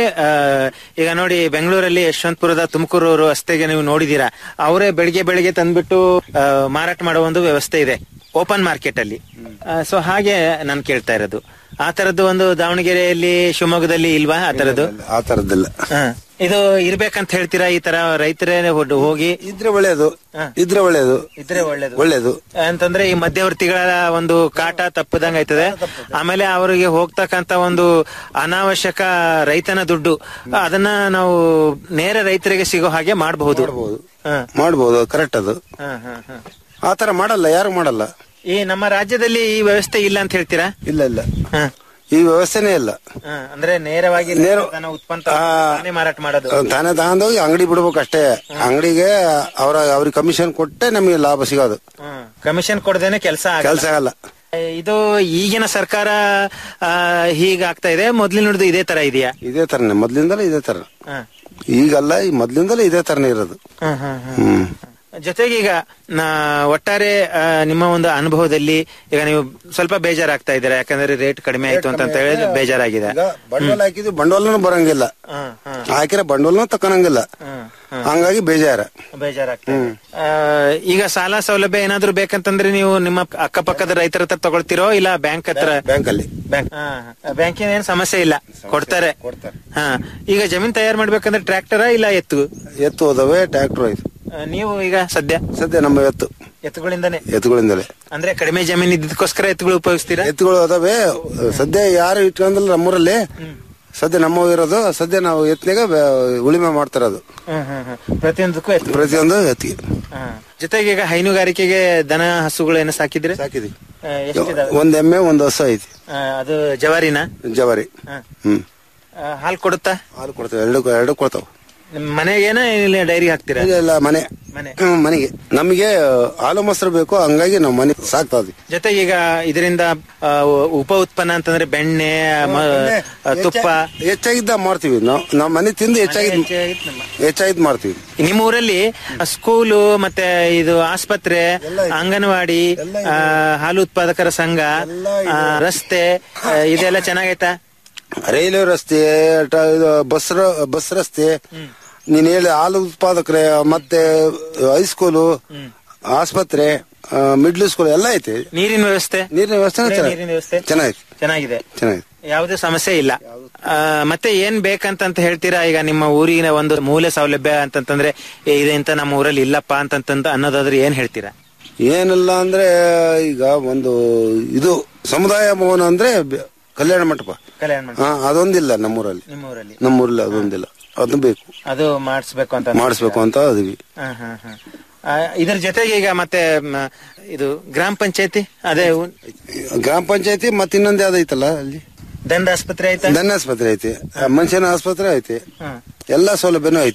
ಈಗ ನೋಡಿ ಬೆಂಗಳೂರಲ್ಲಿ ಯಶವಂತಪುರದ ತುಮಕೂರು ರಸ್ತೆಗೆ ನೀವು ನೋಡಿದೀರಾ ಅವರೇ ಬೆಳಿಗ್ಗೆ ಬೆಳಿಗ್ಗೆ ತಂದ್ಬಿಟ್ಟು ಆ, ಮಾರಾಟ ಮಾಡೋ ಒಂದು ವ್ಯವಸ್ಥೆ ಇದೆ ಓಪನ್ ಮಾರ್ಕೆಟ್ ಅಲ್ಲಿ ಸೊ ಹಾಗೆ ನಾನು ಕೇಳ್ತಾ ಇರೋದು ಆ ತರದ್ದು ಒಂದು ದಾವಣಗೆರೆಯಲ್ಲಿ ಶಿವಮೊಗ್ಗದಲ್ಲಿ ಇಲ್ವಾ ಆ ತರದ್ದು ಆ ತರದಿಲ್ಲ ಹ. ಇದು ಇರ್ಬೇಕಂತ ಹೇಳ್ತೀರಾ ಈ ತರ ರೈತರೇ ಹೊಡ್- ಹೋಗಿ ಇದ್ರೆ ಒಳ್ಳೇದು ಇದ್ರೆ ಒಳ್ಳೇದು ಇದ್ರೆ ಒಳ್ಳೇದು ಒಳ್ಳೇದು ಅಂತಂದ್ರೆ ಈ ಮಧ್ಯವರ್ತಿಗಳ ಒಂದು ಕಾಟ ತಪ್ಪದಂಗ ಆಯ್ತದೆ ಆಮೇಲೆ ಅವರಿಗೆ ಹೋಗ್ತಕ್ಕಂತ ಒಂದು ಅನಾವಶ್ಯಕ ರೈತನ ದುಡ್ಡು ಅದನ್ನ ನಾವು ನೇರ ರೈತರಿಗೆ ಸಿಗೋ ಹಾಗೆ ಮಾಡಬಹುದು ಮಾಡ್ಬೋದು ಕರೆಕ್ಟ್ ಅದು ಹ, ಹ, ಹ. ಆ ತರ ಮಾಡಲ್ಲ ಯಾರು ಮಾಡಲ್ಲ ಈ ನಮ್ಮ ರಾಜ್ಯದಲ್ಲಿ ಈ ವ್ಯವಸ್ಥೆ ಇಲ್ಲ ಅಂತ ಹೇಳ್ತೀರಾ ಇಲ್ಲ ಇಲ್ಲ ಹ. ಈ ವ್ಯವಸ್ಥೆನೇ ಇಲ್ಲ ಹ, ಅಂದ್ರೆ ನೇರವಾಗಿ ನೇರ ತನ್ನ ಉತ್ಪನ್ನ ಆ, ತಾನೇ ಮಾರಾಟ ಮಾಡೋದು ತಾನೇ ತಗೊಂಡೋಗಿ ಅಂಗಡಿ ಬಿಡ್ಬೇಕು ಅಷ್ಟೇ ಅಂಗಡಿಗೆ ಅವ್ರ ಅವ್ರಿಗೆ ಕಮಿಷನ್ ಕೊಟ್ಟೆ ನಮಗೆ ಲಾಭ ಸಿಗೋದು ಕಮಿಷನ್ ಕೊಡದೇನೆ ಕೆಲಸ ಕೆಲಸ ಆಗಲ್ಲ ಇದು ಈಗಿನ ಸರ್ಕಾರ ಆ, ಹೀಗಾಗ್ತಾ ಇದೆ ಮೊದ್ಲಿನದು ಇದೇ ತರ ಇದೆಯಾ ಇದೇ ತರನೇ ಮೊದ್ಲಿಂದಲೇ ಇದೇ ತರ ಹ. ಈಗಲ್ಲ ಈ ಮೊದ್ಲಿಂದಲೇ ಇದೇ ತರನೇ ಇರೋದು ಹ, ಹ, ಹ. ಹ್ಮ್ ಜೊತೆಗೆ ಈಗ ನಾ ಒಟ್ಟಾರೆ ಆ, ನಿಮ್ಮ ಒಂದು ಅನುಭವದಲ್ಲಿ ಈಗ ನೀವು ಸ್ವಲ್ಪ ಬೇಜಾರಾಗ್ತಾ ಇದ್ದೀರಾ ಯಾಕಂದ್ರೆ ರೇಟ್ ಕಡಿಮೆ ಆಯ್ತು ಅಂತ ಹೇಳಿ ಬೇಜಾರಾಗಿದೆ ಈಗ ಬಂಡವಾಳ ಹಾಕಿದ್ವಿ ಬಂಡವಾಳನೂ ಬರಂಗಿಲ್ಲ ಹ, ಹ, ಹಾಕಿರೋ ಬಂಡವಾಳನೂ ತಕೊಳಂಗಿಲ್ಲ ಹ, ಹ. ಹಂಗಾಗಿ ಬೇಜಾರ ಬೇಜಾರಾಗ್ತಾ ಇದೆ. ಆ, ಈಗ ಸಾಲ ಸೌಲಭ್ಯ ಏನಾದ್ರು ಬೇಕಂತಂದ್ರೆ ನೀವು ನಿಮ್ಮ ಅಕ್ಕಪಕ್ಕದ ರೈತರ ಹತ್ರ ತಗೊಳ್ತಿರೋ ಇಲ್ಲ ಬ್ಯಾಂಕ್ ಹತ್ರ ಬ್ಯಾಂಕ್ ಅಲ್ಲಿ ಬ್ಯಾಂಕ್ ಬ್ಯಾಂಕಿನ ಏನ್ ಸಮಸ್ಯೆ ಇಲ್ಲ ಕೊಡ್ತಾರೆ ಹಾ ಈಗ ಜಮೀನ್ ತಯಾರು ಮಾಡ್ಬೇಕಂದ್ರೆ ಟ್ರ್ಯಾಕ್ಟರ ಇಲ್ಲ ಎತ್ತು ಎತ್ತು ಹೋದವೆ ಟ್ರ್ಯಾಕ್ಟರ್ ಆಯ್ತು ಆ, ನೀವು ಈಗ ಸದ್ಯ ಸದ್ಯ ನಮ್ಮ ಎತ್ತು ಎತ್ತುಗಳಿಂದಾನೆ ಎತ್ತುಗಳಿಂದಲೇ ಅಂದ್ರೆ ಕಡಿಮೆ ಜಮೀನ್ ಇದ್ದಕ್ಕೋಸ್ಕರ ಎತ್ತುಗಳು ಉಪಯೋಗಿಸ್ತೀರಾ ಎತ್ತುಗಳು ಅದಾವೆ ಸದ್ಯ ಯಾರು ಇಟ್ಕೊಂಡಲ್ಲ ನಮ್ಮೂರಲ್ಲಿ ಸದ್ಯ ನಮ್ಮ ಇರೋದು ಸದ್ಯ ನಾವು ಎತ್ತಿನಾಗ ಉಳಿಮೆ ಮಾಡ್ತಿರೋದು ಹ್ಮ್, ಹ್ಮ್, ಹ್ಮ್. ಪ್ರತಿಯೊಂದಕ್ಕೂ ಎತ್ತು ಪ್ರತಿಯೊಂದು ಎತ್ತಿಗೆ ಹಾ. ಜೊತೆಗೆ ಈಗ ಹೈನುಗಾರಿಕೆಗೆ ದನ ಹಸುಗಳು ಏನು ಸಾಕಿದ್ರೆ ಸಾಕಿದ್ವಿ ಎಷ್ಟಿದಾವೆ ಒಂದ್ ಎಮ್ಮೆ ಒಂದ್ ಹಸು ಐತಿ ಆ, ಅದು ಜವಾರಿನ ಜವಾರಿ ಹಾ. ಹ್ಮ್ ಆ, ಹಾಲು ಕೊಡುತ್ತಾ ಹಾಲು ಕೊಡ್ತೇವೆ ಎರಡು ಎರಡು ಕೊಡ್ತಾವ ನಿಮ್ ಮನೆಗೇನ ಇಲ್ಲ ಡೈರಿ ಹಾಕ್ತೀರಾ ಇಲ್ಲ ಮನೆ ಮನೆ ಹ್ಮ್, ಮನೆಗೆ ನಮಗೆ ಹಾಲು ಮೊಸರು ಬೇಕು ಹಂಗಾಗಿ ನಾವು ಮನೆ ಸಾಕ್ತಾ ಇದ್ವಿ ಜೊತೆಗೆ ಈಗ ಇದರಿಂದ ಆ, ಉಪ ಉತ್ಪನ್ನ ಅಂತಂದ್ರೆ ಬೆಣ್ಣೆ ಮ- ಆ, ತುಪ್ಪ ಹೆಚ್ಚಾಗಿದ್ದ ಮಾಡ್ತೀವಿ ನಾವು ನಾವು ಮನೆ ತಿಂದು ಹೆಚ್ಚಾಗಿ ಹೆಚ್ಚಾಗಿತ್ತು ನಮ್ಮ. ಹೆಚ್ಚಾಗಿದ್ ಮಾಡ್ತೀವಿ ನಿಮ್ಮ ಊರಲ್ಲಿ ಸ್ಕೂಲು ಮತ್ತೆ ಇದು ಆಸ್ಪತ್ರೆ ಅಂಗನವಾಡಿ ಆ, ಹಾಲು ಉತ್ಪಾದಕರ ಸಂಘ ಆ, ರಸ್ತೆ ಆ, ಇದೆಲ್ಲ ಚೆನ್ನಾಗೈತಾ ರೈಲ್ವೆ ರಸ್ತೆ ಟ- ಇದು ಬಸ್ ರ- ಬಸ್ ರಸ್ತೆ ನೀನ್ ಹೇಳಿ ಹಾಲು ಉತ್ಪಾದಕರೇ ಮತ್ತೆ ಹೈಸ್ಕೂಲು ಆಸ್ಪತ್ರೆ ಆ, ಮಿಡ್ಲ್ ಸ್ಕೂಲ್ ಎಲ್ಲ ಐತಿ ನೀರಿನ ವ್ಯವಸ್ಥೆ ನೀರಿನ ವ್ಯವಸ್ಥೆ ನೀರಿನ ವ್ಯವಸ್ಥೆ ಚೆನ್ನಾಗೈತಿ ಚೆನ್ನಾಗಿದೆ ಚೆನ್ನಾಗೈತಿ ಯಾವುದೇ ಸಮಸ್ಯೆ ಇಲ್ಲ ಆ, ಮತ್ತೆ ಏನ್ ಬೇಕಂತ ಹೇಳ್ತೀರಾ ಈಗ ನಿಮ್ಮ ಊರಿನ ಒಂದು ಮೂಲ ಸೌಲಭ್ಯ ಅಂತಂತಂದ್ರೆ ಏ, ಇದೆ ಅಂತ ನಮ್ಮ ಊರಲ್ಲಿ ಇಲ್ಲಪ್ಪ ಅಂತಂತ ಅನ್ನೋದಾದ್ರೆ ಏನ್ ಹೇಳ್ತೀರಾ ಏನಿಲ್ಲ ಅಂದ್ರೆ ಈಗ ಒಂದು ಇದು ಸಮುದಾಯ ಭವನ ಅಂದ್ರೆ ಬೆ- ಕಲ್ಯಾಣ ಮಂಟಪ ಕಲ್ಯಾಣ ಮಂಟಪ. ಹಾ ಅದೊಂದಿಲ್ಲ ನಮ್ಮೂರಲ್ಲಿ ನಿಮ್ಮ ಊರಲ್ಲಿ ನಮ್ಮೂರಲ್ಲಿ ಅದೊಂದಿಲ್ಲ ಅದು ಬೇಕು ಅದು ಮಾಡಿಸ್ಬೇಕು ಅಂತ ಮಾಡಿಸ್ಬೇಕು ಅಂತ ಅದೀವಿ ಹ, ಹ, ಹ. ಆ, ಇದ್ರ ಜೊತೆಗೆ ಈಗ ಮತ್ತೆ ಮ, ಇದು ಗ್ರಾಮ ಪಂಚಾಯತಿ ಅದೇ ಉ- ಗ್ರಾಮ ಪಂಚಾಯತಿ ಮತ್ತೆ ಇನ್ನೊಂದು ಯಾವ್ದು ಐತಲ್ಲ ಅಲ್ಲಿ ದಂಡ ಆಸ್ಪತ್ರೆ ಆಯ್ತಾ ಧನ್ಯ ಆಸ್ಪತ್ರೆ ಐತಿ ಮನುಷ್ಯನ ಆಸ್ಪತ್ರೆ ಐತಿ ಹ. ಎಲ್ಲಾ ಸೌಲಭ್ಯನೂ ಐತಿ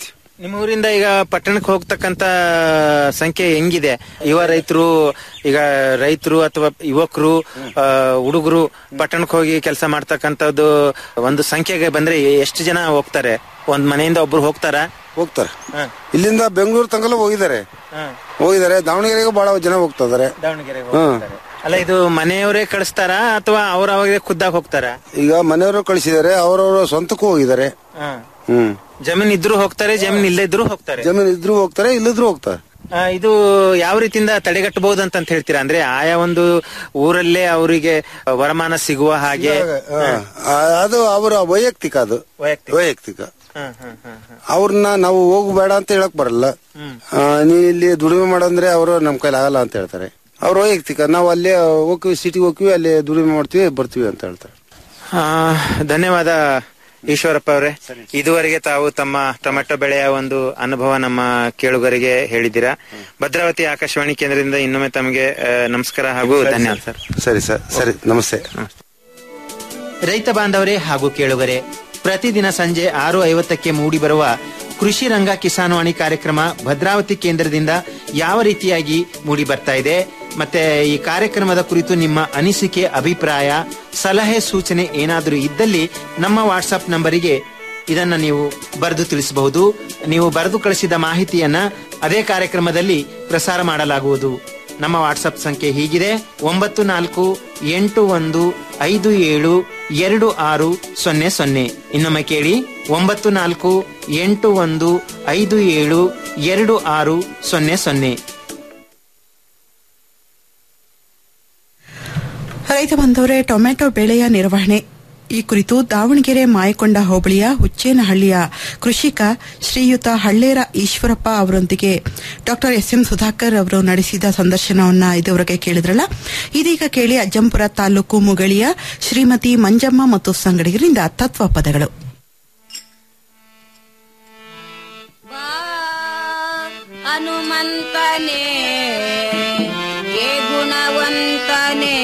ನಿಮ್ಮ ಊರಿಂದ ಈಗ ಪಟ್ಟಣಕ್ಕೆ ಹೋಗ್ತಕ್ಕಂತ ಸಂಖ್ಯೆ ಹೆಂಗಿದೆ ಯುವ ರೈತರು ಈಗ ರೈತರು ಅಥವಾ ಯುವಕರು ಹುಡುಗರು ಪಟ್ಟಣಕ್ಕೆ ಹೋಗಿ ಕೆಲಸ ಮಾಡ್ತಕ್ಕಂಥದ್ದು ಒಂದು ಸಂಖ್ಯೆಗೆ ಬಂದ್ರೆ ಎಷ್ಟು ಜನ ಹೋಗ್ತಾರೆ ಒಂದ್ ಮನೆಯಿಂದ ಒಬ್ರು ಹೋಗ್ತಾರ ಹೋಗ್ತಾರೆ ಇಲ್ಲಿಂದ ಬೆಂಗಳೂರು ತನಕ ಹೋಗಿದ್ದಾರೆ ಹೋಗಿದ್ದಾರೆ ದಾವಣಗೆರೆಗೆ ಬಹಳ ಜನ ಹೋಗ್ತಾ ಇದಾರೆ ದಾವಣಗೆರೆಗೆ ಹ್ಮ್ ಅಲ್ಲ ಇದು ಮನೆಯವರೇ ಕಳಿಸ್ತಾರ ಅಥವಾ ಅವ್ರ ಅವಾಗೇ ಖುದ್ದಾಗಿ ಹೋಗ್ತಾರ ಈಗ ಮನೆಯವರು ಕಳಿಸಿದ್ದಾರೆ ಅವರವರ ಸ್ವಂತಕ್ಕೂ ಹೋಗಿದ್ದಾರೆ ಹ್ಮ್ ಜಮೀನ್ ಇದ್ರು ಹೋಗ್ತಾರೆ ಜಮೀನ್ ಇಲ್ಲೇ ಇದ್ರು ಹೋಗ್ತಾರೆ ಜಮೀನ್ ಇದ್ರು ಹೋಗ್ತಾರೆ ಇಲ್ಲದ್ರು ಹೋಗ್ತಾರೆ ಆ, ಇದು ಯಾವ ರೀತಿಯಿಂದ ತಡೆಗಟ್ಟಬಹುದು ಅಂತ ಹೇಳ್ತೀರಾ ಅಂದ್ರೆ ಆಯಾ ಒಂದು ಊರಲ್ಲೇ ಅವರಿಗೆ ವರಮಾನ ಸಿಗುವ ಹಾಗೆ ಆ, ಅದು ಅವರ ವೈಯಕ್ತಿಕ ಅದು ವೈಯಕ್ತಿಕ. ವೈಯಕ್ತಿಕ ಅವ್ರನ್ನ ನಾವು ಹೋಗಬೇಡ ಅಂತ ಹೇಳಕ್ ಬರಲ್ಲ ಆ, ನೀ ಇಲ್ಲಿ ದುಡಿಮೆ ಮಾಡಂದ್ರೆ ಅವರು ನಮ್ ಕೈಲಿ ಆಗಲ್ಲ ಅಂತ ಹೇಳ್ತಾರೆ ಅವ್ರ ವೈಯಕ್ತಿಕ ನಾವು ಅಲ್ಲೇ ಹೋಗ್ತೀವಿ ಸಿಟಿಗೆ ಹೋಗ್ತೀವಿ ಅಲ್ಲಿ ದುಡಿಮೆ ಮಾಡ್ತೀವಿ ಬರ್ತೀವಿ ಅಂತ ಹೇಳ್ತಾರೆ ಆ, ಧನ್ಯವಾದ ಈಶ್ವರಪ್ಪ ಅವರೇ ಇದುವರೆಗೆ ತಾವು ತಮ್ಮ ಟೊಮೆಟೊ ಬೆಳೆಯ ಒಂದು ಅನುಭವ ನಮ್ಮ ಕೇಳುಗರಿಗೆ ಹೇಳಿದ್ದೀರಾ ಭದ್ರಾವತಿ ಆಕಾಶವಾಣಿ ಕೇಂದ್ರದಿಂದ ಇನ್ನೊಮ್ಮೆ ತಮಗೆ ಆ, ನಮಸ್ಕಾರ ಹಾಗೂ ಧನ್ಯವಾದ ಸರ್ ಸರಿ ಸರ್ ಸರಿ ನಮಸ್ತೆ ರೈತ ಬಾಂಧವರೇ ಹಾಗೂ ಕೇಳುಗರೆ ಪ್ರತಿದಿನ ಸಂಜೆ ಆರು ಐವತ್ತಕ್ಕೆ ಮೂಡಿಬರುವ ಕೃಷಿ ರಂಗ ಕಿಸಾನ್ವಾಣಿ ಕಾರ್ಯಕ್ರಮ ಭದ್ರಾವತಿ ಕೇಂದ್ರದಿಂದ ಯಾವ ರೀತಿಯಾಗಿ ಮೂಡಿ ಬರ್ತಾ ಇದೆ ಮತ್ತೆ ಈ ಕಾರ್ಯಕ್ರಮದ ಕುರಿತು ನಿಮ್ಮ ಅನಿಸಿಕೆ ಅಭಿಪ್ರಾಯ ಸಲಹೆ ಸೂಚನೆ ಏನಾದರೂ ಇದ್ದಲ್ಲಿ ನಮ್ಮ ವಾಟ್ಸ್ಆಪ್ ನಂಬರಿಗೆ ಇದನ್ನ ನೀವು ಬರೆದು ತಿಳಿಸಬಹುದು ನೀವು ಬರೆದು ಕಳಿಸಿದ ಮಾಹಿತಿಯನ್ನ ಅದೇ ಕಾರ್ಯಕ್ರಮದಲ್ಲಿ ಪ್ರಸಾರ ಮಾಡಲಾಗುವುದು ನಮ್ಮ ವಾಟ್ಸಪ್ ಸಂಖ್ಯೆ ಹೀಗಿದೆ ಒಂಬತ್ತು ನಾಲ್ಕು ಎಂಟು ಒಂದು ಐದು ಏಳು ಎರಡು ಆರು ಸೊನ್ನೆ ಸೊನ್ನೆ ಇನ್ನೊಮ್ಮೆ ಕೇಳಿ ಒಂಬತ್ತು ನಾಲ್ಕು ಎಂಟು ಒಂದು ಐದು ಏಳು ಎರಡು ಆರು ಸೊನ್ನೆ ಸೊನ್ನೆ ರೈತ ಬಂಧವರೇ ಟೊಮೆಟೊ ಬೆಳೆಯ ನಿರ್ವಹಣೆ ಈ ಕುರಿತು ದಾವಣಗೆರೆ ಮಾಯಕೊಂಡ ಹೋಬಳಿಯ ಹುಚ್ಚೇನಹಳ್ಳಿಯ ಕೃಷಿಕ ಶ್ರೀಯುತ ಹಳ್ಳೇರ ಈಶ್ವರಪ್ಪ ಅವರೊಂದಿಗೆ ಡಾಕ್ಟರ್ ಎಸ್ ಎಂ ಸುಧಾಕರ್ ಅವರು ನಡೆಸಿದ ಸಂದರ್ಶನವನ್ನ ಇದುವರೆಗೆ ಕೇಳಿದ್ರಲ್ಲ ಇದೀಗ ಕೇಳಿ ಅಜ್ಜಂಪುರ ತಾಲೂಕು ಮುಗಳಿಯ ಶ್ರೀಮತಿ ಮಂಜಮ್ಮ ಮತ್ತು ಸಂಗಡಿಗರಿಂದ ತತ್ವ ಪದಗಳು ಹನುಮಂತನೇ ಏ ಗುಣವಂತನೇ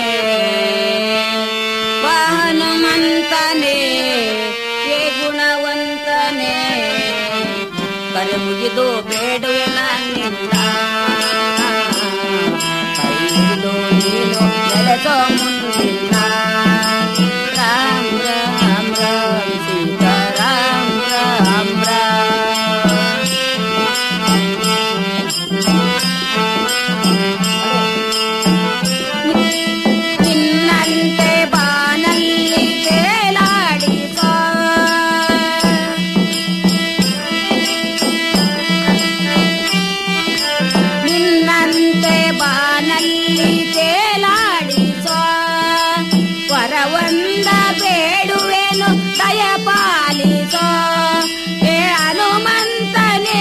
ವಾ ಹನುಮಂತನೇ ಏ ಗುಣವಂತನೇ ಕರೆ ಮುಗಿದು ಬೇಡುವೆ ನನ್ನಿಂದ ಕೈ ಹಿಡಿದು ನೀನು ಎಳೆದೋ ಮುಂದಿಲ್ಲ ರಾಮ್ ರಾಮ್ ರಾಮ್ ಸೀತಾ ರಾಮ್ ರಾಮ್ ರಾಮ್ ನಿನ್ನಂತೆ ಬಾನಲ್ಲಿ ತೇಲಾಡಿಸ ನಿನ್ನಂತೆ ಬಾನಲ್ಲಿ ತೇಲಾಡಿಸ ವರವಂದ ಬೇಡುವೆನು ದಯ ಪಾಲಿಸ ಏ ಹನುಮಂತನೇ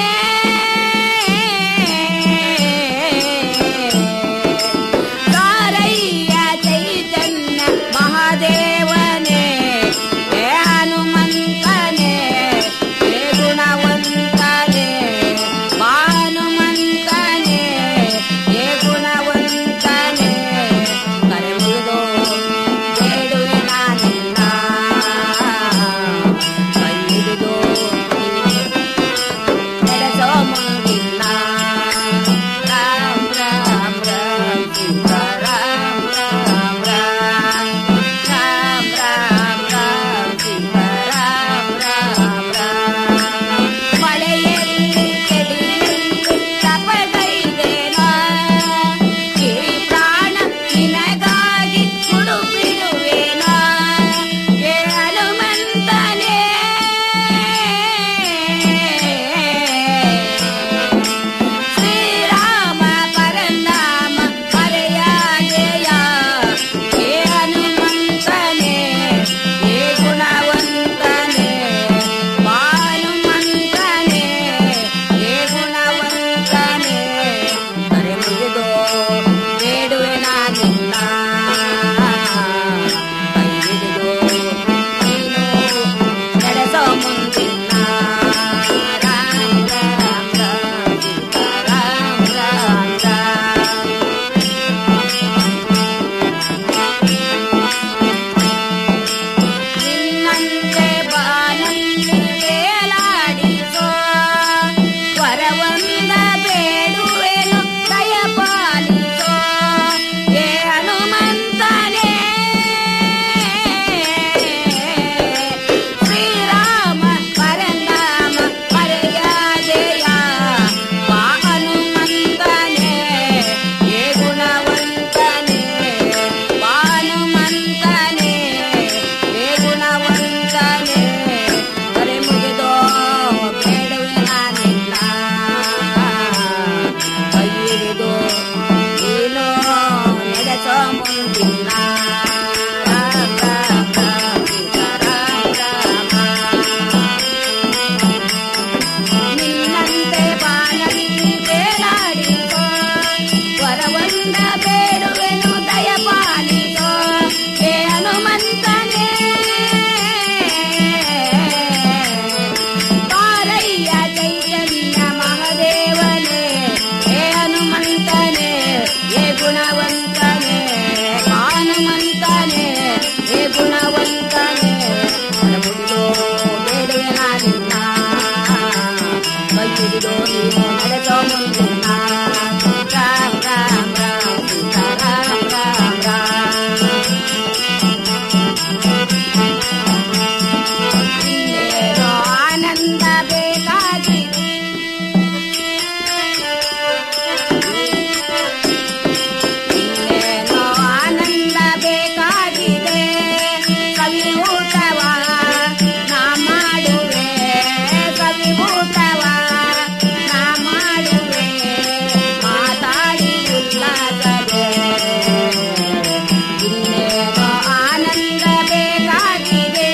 ಕಾರಯ್ಯ ಚೈತನ್ಯ ಮಹಾದೇವನೇ ಹೇ ಹನುಮಂತನೇ ಹೇ ಗುಣವಂತನೇ ಹನುಮಂತನೇ ಹೇ ಗುಣವಂತನೇ ಕರೆ ಮುಗಿದು ಬೇಡುವೆ ನಾನಿನ್ನ ಕೈ ಹಿಡಿದು ಹನುಮಂತನೇ ಹೇ ಗುಣವಂತನೇ ಮುಗಿದೋ ಬೇಡುವೆ ನಾನಿನ್ನ ಕೈ ಹಿಡಿದೋ ನೀನು ನಡೆದೋ ಮುಂದಿನ ರಾಮ್ ರಾಮ್ ರಾಮ್ ಸೀತಾ ರಾಮ್ ರಾಮ್ ರಾಮ್ ಇನ್ನೇನೋ ಆನಂದ ಬೇಕಾಗಿದೆ ಇನ್ನೇನೋ ಆನಂದ ಬೇಕಾಗಿದೆ ಕವಿಯೂಟವ ನಾ ಮಾಡುವೆ ಕವಿಯೂಟವ ನಾ ಮಾಡುವೆ ಮಾತಾಡಿ ಉಲ್ಲಾಸದೆ ಇನ್ನೇನೋ ಆನಂದ ಬೇಕಾಗಿದೆ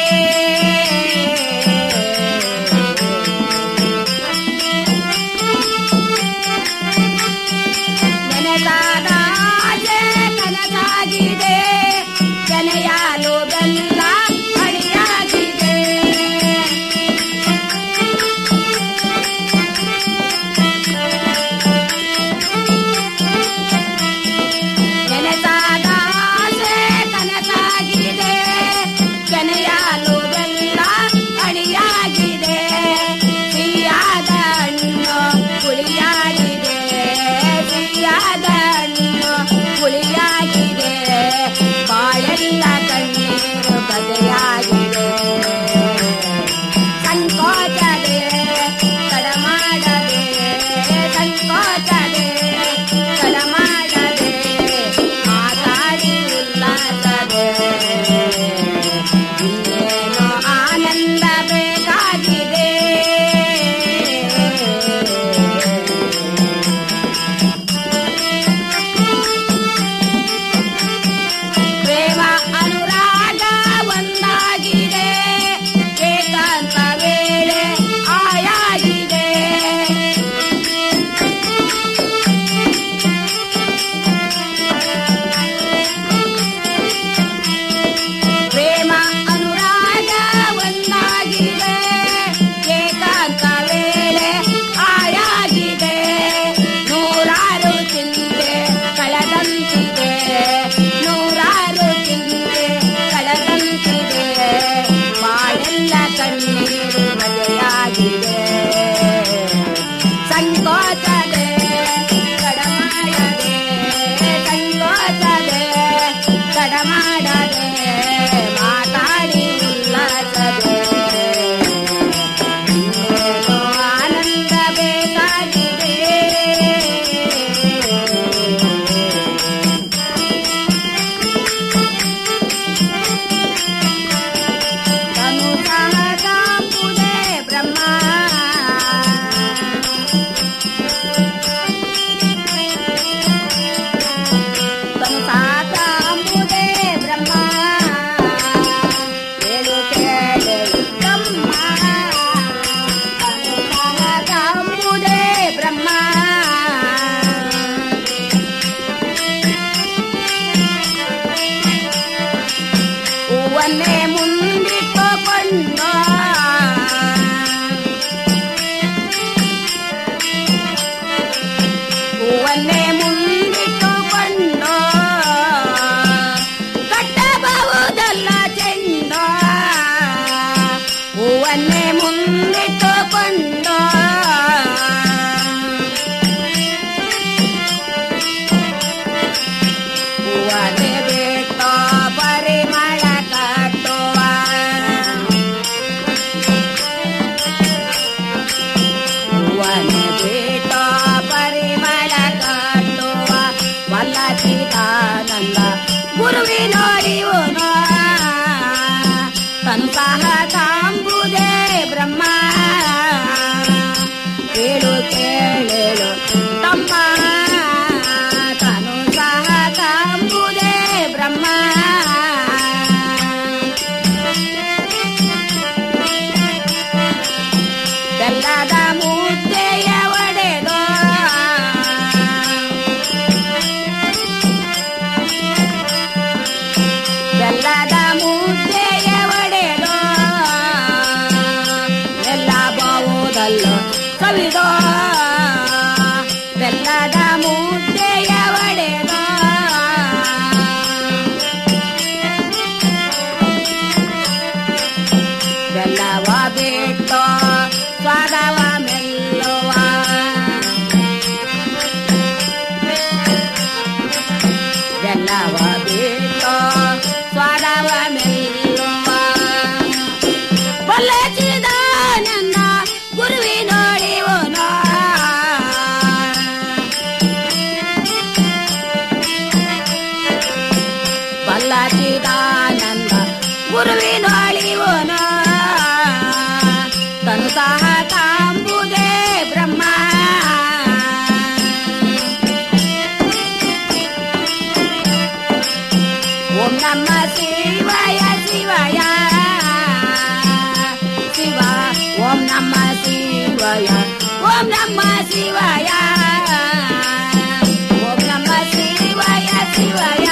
ನೆನೆದಾದ ಆಸೆ ಕನಸಾಗಿದೆ ಕೆನೆಯಾಲು ಬೆಲ್ಲ ಅಡಿಯಾಗಿದೆ ನೆನೆದಾದ ಆಸೆ ಕನಸಾಗಿದೆ ಕೆನೆಯಾಲು ಬೆಲ್ಲ ಅಡಿಯಾಗಿದೆ ಸಿಹಿಯಾದ ಹಣ್ಣು ಹುಳಿಯಾಗಿದೆ ಸಿಹಿಯಾದ ಹಣ್ಣು ಹುಳಿಯಾಗಿದೆ ಬಾಳೆಲ್ಲ ಕಣ್ಣೀರು ಕದೆಯಾಗಿದೆ ಸಂಕೋಚದೆ ತಡ ಮಾಡದೆ ಸಂಕೋಚದೆ ತಡ ಮಾಡದೆ ಮಾತಾಡಿ ಉಲ್ಲಾಸದೆ ಇನ್ನೇನೋ ಆನಂದ ಬೇಕಾಗಿದೆ ಪ್ರೇಮ ಅನುರಾಗ ಒಂದಾಗಿದೆ ಏಕಾಂತ ವೇಳೆ ಆಯಾಗಿದೆ ಪ್ರೇಮ ಅನುರಾಗ ಒಂದಾಗಿದೆ ಏಕಾಂತ ವೇಳೆ ಆಯಾಗಿದೆ ನೂರಾರು ಚಿಂತೆ ಕಳೆದಂತಿದೆ ನೂರಾರು ಚಿಂತೆ ಕಳೆದಂತಿದೆ ಬಾಳೆಲ್ಲ ಕಣ್ಣೀರು ಮಳೆಯಾಗಿದೆ ಸಂಕೋಚದೆ ತಡಮಾಡದೆ ಸಂಕೋಚದೆ ತಡಮಾಡದೆ ಮಾತಾಡಿ ಉಲ್ಲಾಸದೆ ಇನ್ನೇನೋ ಆನಂದ ಬೇಕಾಗಿದೆ ತನು ಸಹಜಾಂಬುದೇ ಬ್ರಹ್ಮ ತನು ಸಹಜಾಂಬುದೇ ಬ್ರಹ್ಮ ಕೇಳು ಕೇಳು ಬ್ರಹ್ಮ ತನು ಸಹಜಾಂಬುದೇ ಬ್ರಹ್ಮ ಹೂವನ್ನೇ ಮುಂದಿಟ್ಟುಕೊಂಡು ಹೂವನ್ನೇ ಮುಂದಿಟ್ಟುಕೊಂಡು ಕಟ್ಟಬಹುದಲ್ಲ ಚೆಂಡ ಹೂವನ್ನೇ ಮುಂದಿಟ್ಟುಕೊಂಡು ಹೂವನೆ ಬಿಟ್ಟು ಪರಿಮಳ ಕಟ್ಟುವ ಹೂವನೆ ಬಿಟ್ಟು ಪರಿಮಳ ಕಟ್ಟುವ ವಲ್ಲಚಿದಾನಂದ ಗುರುವಿನೋರಿವನು ತನು ಸಹ ತಾಂಬುದೇ ಬ್ರಹ್ಮ ಕೇಳು ಕೇಳೇಳು ತಮ್ಮ ತನು ಸಹ ತಾಂಬುದೇ ಬ್ರಹ್ಮ ಬೆಲ್ಲದ ಮುದ್ದೆಯ ಒಡೆದೋ ಬೆಲ್ಲದ ಮುದ್ದೆಯ ಒಡೆದೋ ಚಿದಾನಂದ ಗುರುವಿನ ಅಳಿವನ ತನು ಸಹ ತಾಂಬುದೇ ಬ್ರಹ್ಮ ಓಂ ನಮ ಶಿವಾಯ ಶಿವಾಯ ಶಿವ ಓಂ ನಮ ಶಿವಾಯ ಓಂ ನಮ ಶಿವಾಯ ಓಂ ನಮ ಶಿವಾಯ ಶಿವಾಯ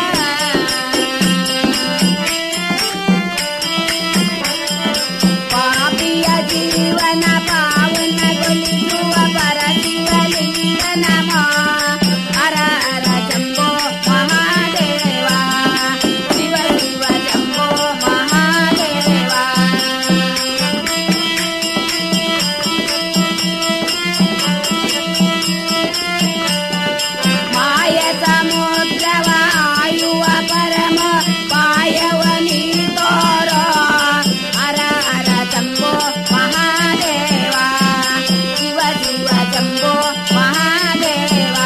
ಪಾಪಿಯ ಜೀವನ ಪಾವನಗೊಳಿಸುವ ಪರ ಶಿವಲಿಂಗ ನಮ ಹರ ಹರ ಜಂಬೋ ಮಹಾದೇವ ಶಿವ ಶಿವ ಜಂಬೋ ಮಹಾದೇವ ಮಾಯ ಸಮುದ್ರವ ಆಯುವ ಪರಮ ಪಾಯವ ನೀ ತೋರ ಹರ ಹರ ಜಂಬೋ ಮಹಾದೇವ ಶಿವ ಶಿವ ಜಂಬೋ ಮಹಾದೇವ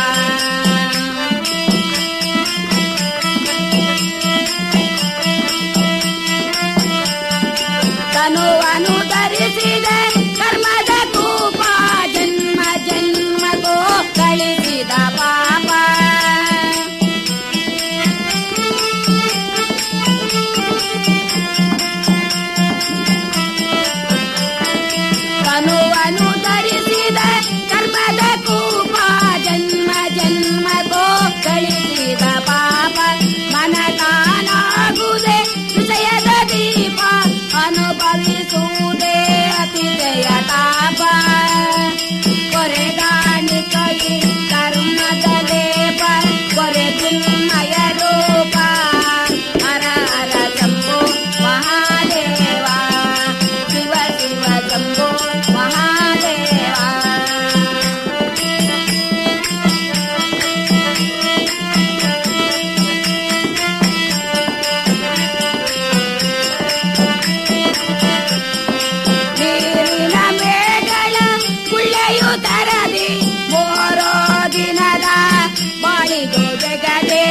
ತನುವನ್ನು ಧರಿಸಿದೆ ಕರ್ಮದ ಕೂಪ ಜನ್ಮ ಜನ್ಮಗೋ ಕಳಿಸಿದ ಪಾಪ ತನುವನ್ನು ಧರಿಸಿದ ಕರ್ಮದ ಕೂಪ ಜನ್ಮ ಜನ್ಮಗೋ ಕಳಿಸಿದ ಪಾಪ ಮನ ತಾನಾಗುವುದೇ ವಿಷಯದ ದೀಪ ಅನುಭವಿಸುವುದೇ ಅತಿಶಯ ತಾಪ ಕೊರೆಗಾಣಿ ಕೈ ಕರ್ಮದ ಲೇಪ ಕೊರೆ ಚಿನ್ಮಯ ರೂಪ ಹರ ಹರ ಜಂಬೋ ಮಹಾದೇವ ಶಿವ ಶಿವ ಜಂಬೋ ಮಹಾದೇವ ನೀರಿನ ಮೇಗಳ ಕುಳ್ಳೆಯು ತರದಿ ಮೋರೋ ದಿನದ ಬಾಳಿದು ಜಗದೇ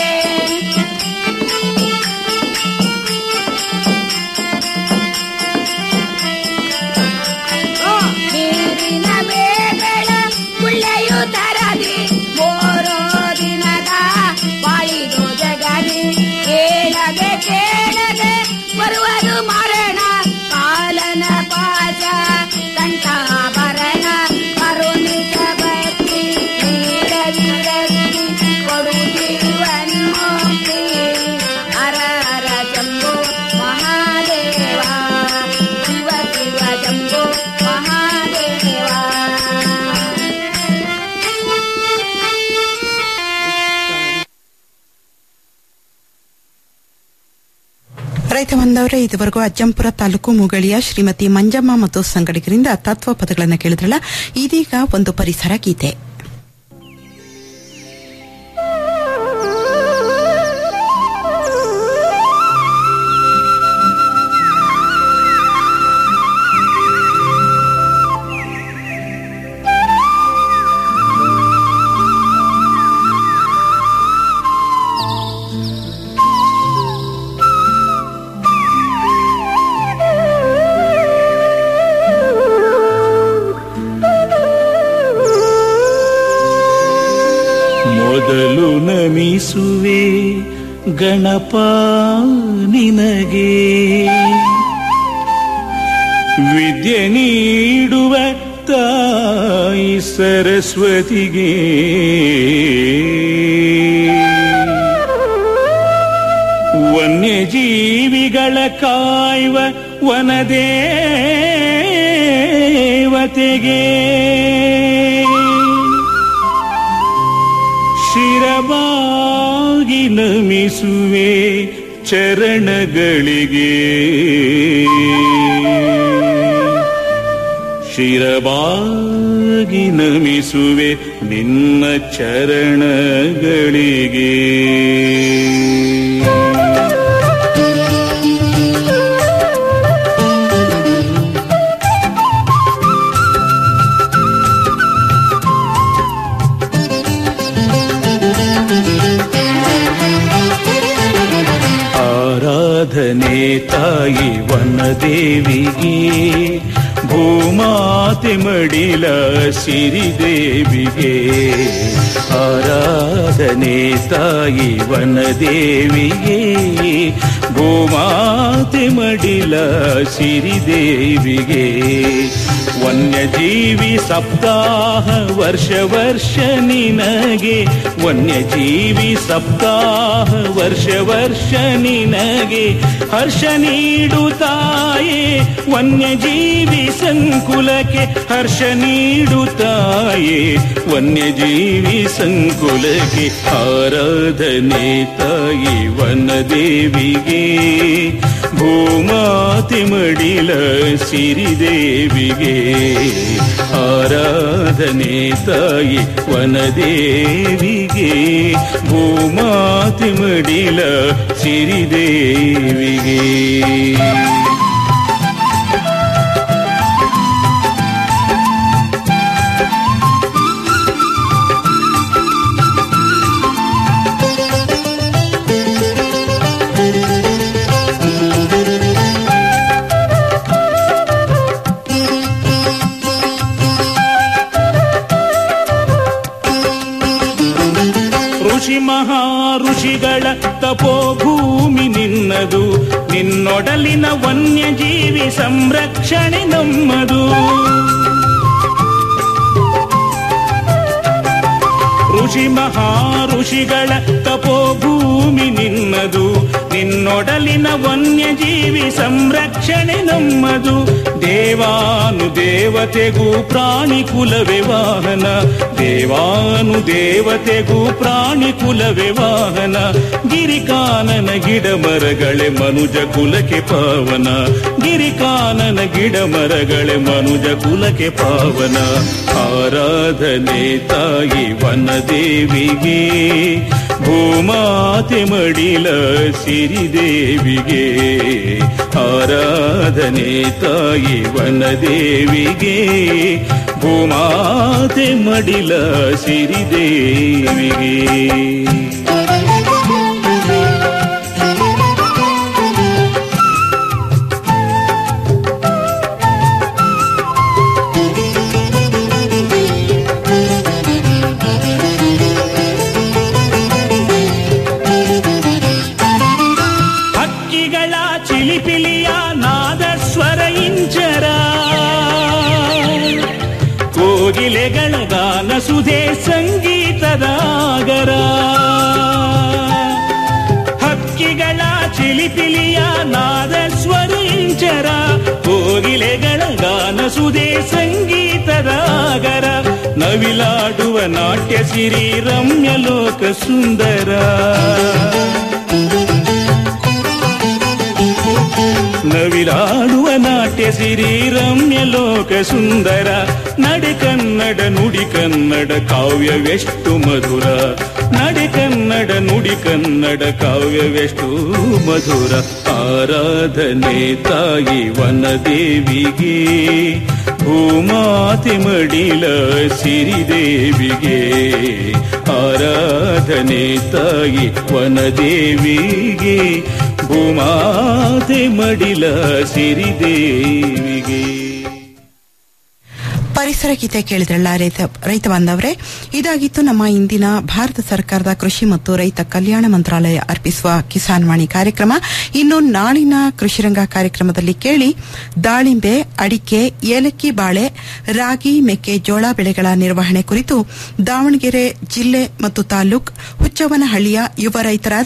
ನೀರಿನ ಮೇಗಳ ಕುಳ್ಳೆಯು ತರದಿ ಮೋರೋ ದಿನದ ಬಾಳಿದು ಜಗದಿ ಕೇಳದೆ ಕೇಳದೆ ಬರುವುದು ಮರಣ ಕಾಲನ ಪಾಶ ಕಂಠಾಭರಣ ಕರುಣಿತ ಭಕ್ತಿ ನೀಡದಿರಲಿ ಕೊಡು ಜೀವನ್ಮುಕ್ತಿ ಹರ ಹರ ಜಂಬೋ ಮಹಾದೇವ ಶಿವ ಶಿವ ಜಂಬೋ ಮಹಾದೇವ ರೈತ ಬಂದವರೇ ಇದುವರೆಗೂ ಅಜ್ಜಂಪುರ ತಾಲೂಕು ಮುಗಳಿಯ ಶ್ರೀಮತಿ ಮಂಜಮ್ಮ ಮತ್ತು ಸಂಗಡಿಗರಿಂದ ತತ್ವ ಪದಗಳನ್ನು ಕೇಳಿದ್ರಲ್ಲ ಇದೀಗ ಒಂದು ಪರಿಸರ ಗೀತೆ ಮೊದಲು ನಮಿಸುವೆ ಗಣಪ ನಿನಗೆ ವಿದ್ಯೆ ನೀಡುವ ತಾಯಿ ಸರಸ್ವತಿಗೆ ವನ್ಯಜೀವಿಗಳ ಕಾಯುವ ವನದೇವತೆಗೆ ಶಿರಬಾಗಿ ನಮಿಸುವೆ ಚರಣಗಳಿಗೆ ಶಿರಬಾಗಿ ನಮಿಸುವೆ ನಿನ್ನ ಚರಣಗಳಿಗೆ ಆರಾಧನೆ ತಾಯಿ ವನದೇವಿಗೆ ಭೂಮಾತೆ ಮಡಿಲ ಸಿರಿದೇವಿಗೆ ಆರಾಧನೆ ತಾಯಿ ವನದೇವಿಗೆ ಭೂಮಾತೆ ಮಡಿಲ ಸಿರಿದೇವಿಗೆ ವನ್ಯಜೀವಿ ಸಪ್ತಾಹ ವರ್ಷ ವರ್ಷ ನಿನಗೆ ವನ್ಯಜೀವಿ ಸಪ್ತಾಹ ವರ್ಷ ವರ್ಷ ನಿನಗೆ ಹರ್ಷ ನೀಡುತ್ತಾಯೇ ವನ್ಯಜೀವಿ ಸಂಕುಲಕ್ಕೆ ಹರ್ಷ ನೀಡುತ್ತಾಯೇ ವನ್ಯಜೀವಿ ಸಂಕುಲಕ್ಕೆ ಆರಾಧನೆ ತಾಯಿ ವನದೇವಿಗೆ ಭೂಮಾತಿ ಮಡಿಲ ಸಿರಿದೇವಿಗೆ ಆರಾಧನೆ ತಾಯಿ ವನದೇವಿಗೆ ಭೂಮಾತಿ ಮಡಿಲ ಸಿರಿದೇವಿಗೆ ಋಷಿ ಮಹಾ ಋಷಿಗಳ ತಪೋಭೂಮಿ ನಿನ್ನದು ನಿನ್ನೊಡಲಿನ ವನ್ಯಜೀವಿ ಸಂರಕ್ಷಣೆ ನಮ್ಮದು ಋಷಿ ಮಹಾ ಋಷಿಗಳ ತಪೋಭೂಮಿ ನಿನ್ನದು ನಿನ್ನೊಡಲಿನ ವನ್ಯಜೀವಿ ಸಂರಕ್ಷಣೆ ನಮ್ಮದು ದೇವಾನು ದೇವತೆಗೂ ಪ್ರಾಣಿ ಕುಲವೇ ವಾಹನ ದೇವಾನು ದೇವತೆಗೂ ಪ್ರಾಣಿ ಕುಲವೇ ವಾಹನ ಗಿರಿಕಾನನ ಗಿಡ ಮರಗಳೇ ಮನುಜ ಕುಲಕ್ಕೆ ಪಾವನ ಗಿರಿಕಾನನ ಗಿಡ ಮರಗಳೇ ಮನುಜ ಕುಲಕ್ಕೆ ಪಾವನ ಆರಾಧನೆ ತಾಯಿ ವನದೇವಿಗೆ ಭೂಮಾತೆ ಮಡಿಲ ಸಿರಿದೇವಿಗೆ ಆರಾಧನೆ ತಾಯಿ ವನದೇವಿಗೆ ಭೂಮಾತೆ ಮಡಿಲ ಸಿರಿದೇವಿಗೆ ಹಕ್ಕಿಗಳ ಚಿಲಿಪಿಲಿಯ ನಾದಸ್ವರ ಇಂಚರ ಕೋಗಿಲೆಗಳ ಗಾನ ಸುಧೆ ಸಂಗೀತದ ಆಗರ ಹಕ್ಕಿಗಳ ಚಿಲಿಪಿಲಿಯ ನಾದಸ್ವರ ಇಂಚರ ಕೋಗಿಲೆಗಳ ಗಾನ ಸುಧೆ ಸಂಗೀತದ ಆಗರ ನವಿಲಾಡುವ ನಾಟ್ಯ ಸಿರಿ ರಮ್ಯ ಲೋಕ ಸುಂದರ ನವಿಲಾಡುವ ನಾಟ್ಯ ಸಿರಿ ರಮ್ಯ ಲೋಕ ಸುಂದರ ನಡೆ ಕನ್ನಡ ನುಡಿ ಕನ್ನಡ ಕಾವ್ಯವೆಷ್ಟು ಮಧುರ ನಡೆ ಕನ್ನಡ ನುಡಿ ಕನ್ನಡ ಕಾವ್ಯವೆಷ್ಟು ಮಧುರ ಆರಾಧನೆ ತಾಯಿ ವನದೇವಿಗೆ ಭೂಮಾತೆ ಮಡಿಲ ಸಿರಿದೇವಿಗೆ ಆರಾಧನೆ ತಾಯಿ ವನದೇವಿಗೆ ಭೂಮಾತೆ ಮಡಿಲ ಸಿರಿದೇವಿಗೆ ಪರಿಸರ ಗೀತೆ ಕೇಳಿದ್ರಲ್ಲ ರೈತ ರೈತ ಬಾಂಧವರೇ ಇದಾಗಿತ್ತು ನಮ್ಮ ಇಂದಿನ ಭಾರತ ಸರ್ಕಾರದ ಕೃಷಿ ಮತ್ತು ರೈತ ಕಲ್ಯಾಣ ಮಂತ್ರಾಲಯ ಅರ್ಪಿಸುವ ಕಿಸಾನ್ ವಾಣಿ ಕಾರ್ಯಕ್ರಮ ಇನ್ನು ನಾಳಿನ ಕೃಷಿರಂಗ ಕಾರ್ಯಕ್ರಮದಲ್ಲಿ ಕೇಳಿ ದಾಳಿಂಬೆ ಅಡಿಕೆ ಏಲಕ್ಕಿ ಬಾಳೆ ರಾಗಿ ಮೆಕ್ಕೆಜೋಳ ಬೆಳೆಗಳ ನಿರ್ವಹಣೆ ಕುರಿತು ದಾವಣಗೆರೆ ಜಿಲ್ಲೆ ಮತ್ತು ತಾಲೂಕ್ ಹುಚ್ಚವನಹಳ್ಳಿಯ ಯುವ ರೈತರಾದ